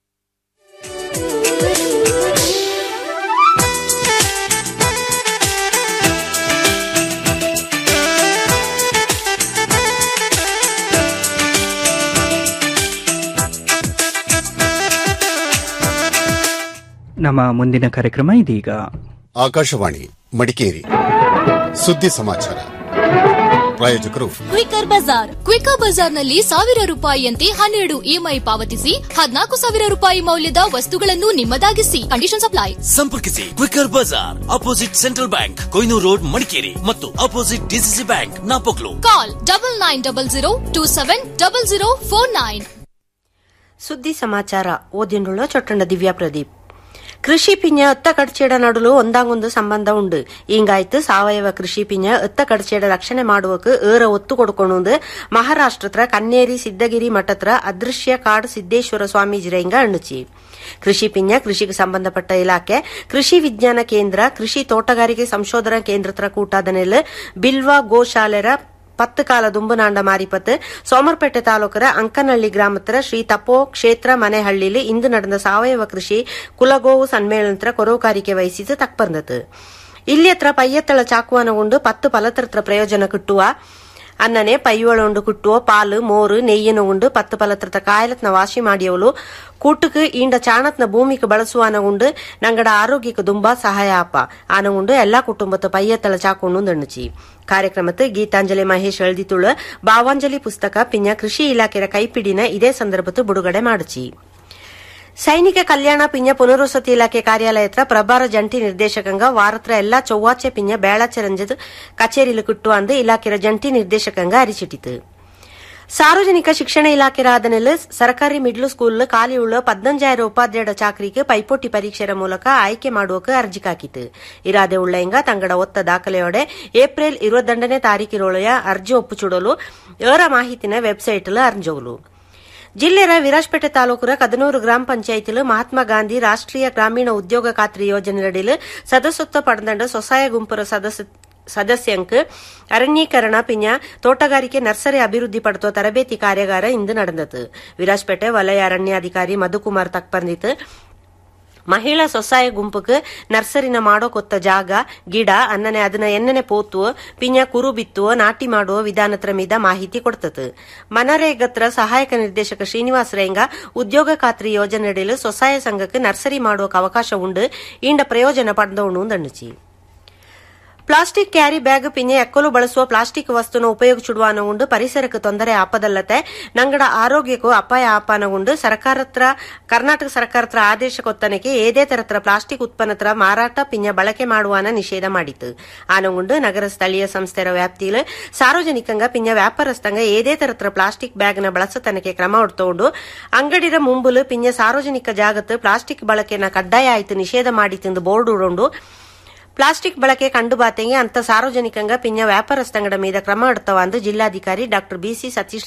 ನಮ್ಮ ಮುಂದಿನ ಕಾರ್ಯಕ್ರಮ ಇದೀಗ ಆಕಾಶವಾಣಿ ಮಡಿಕೇರಿ ಸುದ್ದಿ ಸಮಾಚಾರ ಪ್ರಾಯೋಜಕರು ಕ್ವಿಕರ್ ಬಜಾರ್ ಕ್ವಿಕರ್ ಬಜಾರ್ನಲ್ಲಿ ಸಾವಿರ ರೂಪಾಯಿಯಂತೆ ಹನ್ನೆರಡು ಇಎಂಐ ಪಾವತಿಸಿ ಹದಿನಾಲ್ಕು ಸಾವಿರ ರೂಪಾಯಿ ಮೌಲ್ಯದ ವಸ್ತುಗಳನ್ನು ನಿಮ್ಮದಾಗಿಸಿ ಕಂಡೀಷನ್ ಅಪ್ಲೈ ಸಂಪರ್ಕಿಸಿ ಕ್ವಿಕರ್ ಬಜಾರ್ ಅಪೋಸಿಟ್ ಸೆಂಟ್ರಲ್ ಬ್ಯಾಂಕ್ ಕೊಯ್ನೂರು ರೋಡ್ ಮಡಿಕೇರಿ ಮತ್ತು opposite DCC bank Napoklu call double nine double zero two seven double zero four nine ಸುದ್ದಿ ಸಮಾಚಾರ ಓದಿನುಳ್ಳ ಚೊಟ್ಟಂಡ ದಿವ್ಯಾ ಪ್ರದೀಪ್ ಕೃಷಿ ಪಿಂಜ ಎತ್ತ ಕಡ್ಚೇಡ ನಡುಲು ಒಂದಾಗೊಂದು ಸಂಬಂಧ ಉಂಡು ಹಿಂಗಾಯ್ತು ಸಾವಯವ ಕೃಷಿ ಪಿಂಜ ಎತ್ತ ಕಡ್ಚೇಡ ರಕ್ಷಣೆ ಮಾಡುವಕ್ಕೆ ಏರ ಒತ್ತು ಕೊಡ್ಕೊಂಡು ಮಹಾರಾಷ್ಟ್ರತ್ರ ಕನ್ನೇರಿ ಸಿದ್ದಗಿರಿ ಮಠತ್ರ ಅದೃಶ್ಯ ಕಾಡು ಸಿದ್ದೇಶ್ವರ ಸ್ವಾಮೀಜಿರೆಂಗ ಅಣ್ಣುಚಿ ಕೃಷಿ ಪಿಂಜ ಕೃಷಿಗೆ ಸಂಬಂಧಪಟ್ಟ ಇಲಾಖೆ ಕೃಷಿ ವಿಜ್ಞಾನ ಕೇಂದ್ರ ಕೃಷಿ ತೋಟಗಾರಿಕೆ ಸಂಶೋಧನಾ ಕೇಂದ್ರತ್ರ ಕೂಟಾದನೆಲ್ ಬಿಲ್ವಾ ಗೋಶಾಲೆರ ಪತ್ತು ಕಾಲ ದುಂಬುನಾಂಡ ಮಾರಿಪತ್ತು ಸೋಮರ್ಪೇಟೆ ತಾಲೂಕರ ಅಂಕನಹಳ್ಳಿ ಗ್ರಾಮತ್ರ ಶ್ರೀ ತಪೋ ಕ್ಷೇತ್ರ ಮನೆಹಳ್ಳಿಲಿ ಇಂದು ನಡೆದ ಸಾವಯವ ಕೃಷಿ ಕುಲಗೋವು ಸಮ್ಮೇಳನತ್ರ ಕೊರೋಕಾರಿಕೆ ವಹಿಸಿದ್ದು ತಕ್ಪಂದತು ಇಲ್ಲಿಯತ್ರ ಪಯ್ಯತ್ತಳ ಚಾಕುವನಗೊಂಡು ಪತ್ತು ಫಲತ್ರತ್ರ ಪ್ರಯೋಜನ ಕಿಟ್ಟುವ ಅನ್ನನೆ ಪೈಯೊಳೊಂಡು ಕುಟ್ಟುವ ಪಾಲು ಮೋರು ನೆಯ್ಯನ ಉಂಡು ಪತ್ತು ಫಲತ್ರತ ಕಾಯಲತ್ನ ವಾಸಿ ಮಾಡಿಯವಳು ಕೂಟುಕು ಈಂಡ ಚಾಣತ್ನ ಭೂಮಿಗೆ ಬಳಸುವನಗುಂಡು ನಂಗಡ ಆರೋಗ್ಯಕ್ಕೆ ತುಂಬಾ ಸಹಾಯ ಅಪ್ಪ ಆನಗುಂಡು ಎಲ್ಲಾ ಕುಟುಂಬದ ಪಯ್ಯತ್ತಳ ಚಾಕೊಂಡು ದಣ್ಣುಚಿ ಕಾರ್ಯಕ್ರಮತ್ತು ಗೀತಾಂಜಲಿ ಮಹೇಶ್ ಎಳ್ದಿತುಳು ಭಾವಾಂಜಲಿ ಪುಸ್ತಕ ಪಿಂಜ ಕೃಷಿ ಇಲಾಖೆಯ ಕೈಪಿಡಿನ ಇದೇ ಸಂದರ್ಭತ್ತು ಬಿಡುಗಡೆ ಮಾಡುಚಿ ಸೈನಿಕ ಕಲ್ಯಾಣ ಪಿಂಜ ಪುನರ್ವಸತಿ ಇಲಾಖೆ ಕಾರ್ಯಾಲಯತ್ರ ಪ್ರಭಾರ ಜಂಟಿ ನಿರ್ದೇಶಕಂಗ ವಾರತ್ರ ಎಲ್ಲಾ ಚೊವ್ವಾಚೆ ಪಿಂಜ ಬೇಳಾಚರಂಜದ ಕಚೇರಿಲು ಕಿಟ್ಟು ಅಂದು ಇಲಾಖೆಯ ಜಂಟಿ ನಿರ್ದೇಶಕಂಗ ಅರಿಚಿಟ್ಟಿತು ಸಾರ್ವಜನಿಕ ಶಿಕ್ಷಣ ಇಲಾಖೆ ರಾಧನೆಲ್ ಸರ್ಕಾರಿ ಮಿಡ್ಲ್ ಸ್ಕೂಲ್ ಖಾಲಿಯುಳ್ಳ ಪದ್ನಂಜಾಯಿರ ಉಪಾಧ್ಯಾಯ ಚಾಕರಿಗೆ ಪೈಪೋಟಿ ಪರೀಕ್ಷೆಯ ಮೂಲಕ ಆಯ್ಕೆ ಮಾಡುವಕ್ಕೆ ಅರ್ಜಿ ಕಾಕಿತು ಇರಾದೆ ಉಳ್ಳಂಗ ತಂಗಡ ಒತ್ತ ದಾಖಲೆಯೋಡೆ ಏಪ್ರಿಲ್ ಇರುವತ್ತೊಂದನೇ ತಾರೀಕಿರೊಳೆಯ ಅರ್ಜಿ ಒಪ್ಪುಚುಡಲು ಏರ ಮಾಹಿತಿನ ವೆಬ್ಸೈಟ್ಲ ಅರ್ಜೋಲು ಜಿಲ್ಲೆಯ ವಿರಾಜಪೇಟೆ ತಾಲೂಕುರ ಕದನೂರು ಗ್ರಾಮ ಪಂಚಾಯತಿಲು ಮಹಾತ್ಮ ಗಾಂಧಿ ರಾಷ್ಟ್ರೀಯ ಗ್ರಾಮೀಣ ಉದ್ಯೋಗ ಖಾತ್ರಿ ಯೋಜನೆಯಡಿಲು ಸದಸ್ಯತ್ವ ಪಡೆದಂಡ ಸ್ವಸಹಾಯ ಗುಂಪುರ ಸದಸ್ಯ ಸದಸ್ಯಂಕ್ ಅರಣ್ಯೀಕರಣ ಪಿಂಜ ತೋಟಗಾರಿಕೆ ನರ್ಸರಿ ಅಭಿವೃದ್ಧಿ ಪಡುವ ತರಬೇತಿ ಕಾರ್ಯಾಗಾರ ಇಂದು ನಡೆದತು ವಿರಾಜಪೇಟೆ ವಲಯ ಅರಣ್ಯಾಧಿಕಾರಿ ಮಧುಕುಮಾರ್ ತಕ್ಪರ್ನಿತ್ ಮಹಿಳಾ ಸ್ವಸಹಾಯ ಗುಂಪುಕ್ ನರ್ಸರಿನ ಮಾಡೋ ಕೊತ್ತ ಜಾಗ ಗಿಡ ಅನ್ನನೆ ಅದನ್ನ ಎನ್ನನೆ ಪೋತುವ ಪಿಂಜ ಕುರು ಬಿತ್ತುವ ನಾಟಿ ಮಾಡುವ ವಿಧಾನತ್ರ ಮೀದ ಮಾಹಿತಿ ಕೊಡ್ತತು ಮನರೇಗತ್ರ ಸಹಾಯಕ ನಿರ್ದೇಶಕ ಶ್ರೀನಿವಾಸ ರೇಂಗ ಉದ್ಯೋಗ ಖಾತ್ರಿ ಯೋಜನೆಯಡಿಲು ಸ್ವಸಹಾಯ ಸಂಘಕ್ಕೆ ನರ್ಸರಿ ಮಾಡುವ ಅವಕಾಶ ಉಂಡು ಇಂಡ ಪ್ರಯೋಜನ ಪಡೆದವನು ದಂಡಿಸಿ ಪ್ಲಾಸ್ಟಿಕ್ ಕ್ಯಾರಿ ಬ್ಯಾಗ್ ಪಿನ್ನೆ ಎಕ್ಕಲು ಬಳಸುವ ಪ್ಲಾಸ್ಟಿಕ್ ವಸ್ತುನ ಉಪಯೋಗಿಸುಡುವ ಉಂಡು ಪರಿಸರಕ್ಕೆ ತೊಂದರೆ ಆಪದಲ್ಲತೆ ನಂಗಡ ಆರೋಗ್ಯಕ್ಕೂ ಅಪಾಯ ಆಪಾನಗುಂಡು ಸರ್ಕಾರತ್ರ ಕರ್ನಾಟಕ ಸರ್ಕಾರತ್ರ ಆದೇಶ ಕೊತ್ತನಕ್ಕೆ ಏದೇ ತರತ್ರ ಪ್ಲಾಸ್ಟಿಕ್ ಉತ್ಪನ್ನತ್ರ ಮಾರಾಟ ಪಿನ್ಯ ಬಳಕೆ ಮಾಡುವಾನ ನಿಷೇಧ ಮಾಡಿತು ಆನಗುಂಡು ನಗರ ಸ್ಥಳೀಯ ಸಂಸ್ಥೆರ ವ್ಯಾಪ್ತಿಯಲ್ಲಿ ಸಾರ್ವಜನಿಕಂಗ ಪಿನ್ಯ ವ್ಯಾಪಾರಸ್ಥಂಗ ಏದೇ ತರತ್ರ ಪ್ಲಾಸ್ಟಿಕ್ ಬ್ಯಾಗ್ನ ಬಳಸತನಕ್ಕೆ ಕ್ರಮ ಹೊಡ್ತೊಂಡು ಅಂಗಡಿರ ಮುಂಬುಲು ಪಿನ್ಯ ಸಾರ್ವಜನಿಕ ಜಾಗತ್ತು ಪ್ಲಾಸ್ಟಿಕ್ ಬಳಕೆನ ಕಡ್ಡಾಯ ಆಯ್ತು ನಿಷೇಧ ಮಾಡಿತೆಂದು ಬೋರ್ಡ್ ಉಡೊಂಡು ಪ್ಲಾಸ್ಟಿಕ್ ಬಳಕೆ ಕಂಡು ಬಾತೆಂಗೆ ಅಂತ ಸಾರ್ವಜನಿಕಂಗ ಪಿನ್ಯ ವ್ಯಾಪಾರಸ್ಥಂಗಡ ಮೀದ ಕ್ರಮ ಎಡ್ತವ ಅಂದು ಜಿಲ್ಲಾಧಿಕಾರಿ ಡಾ ಬಿಸಿ ಸತೀಶ್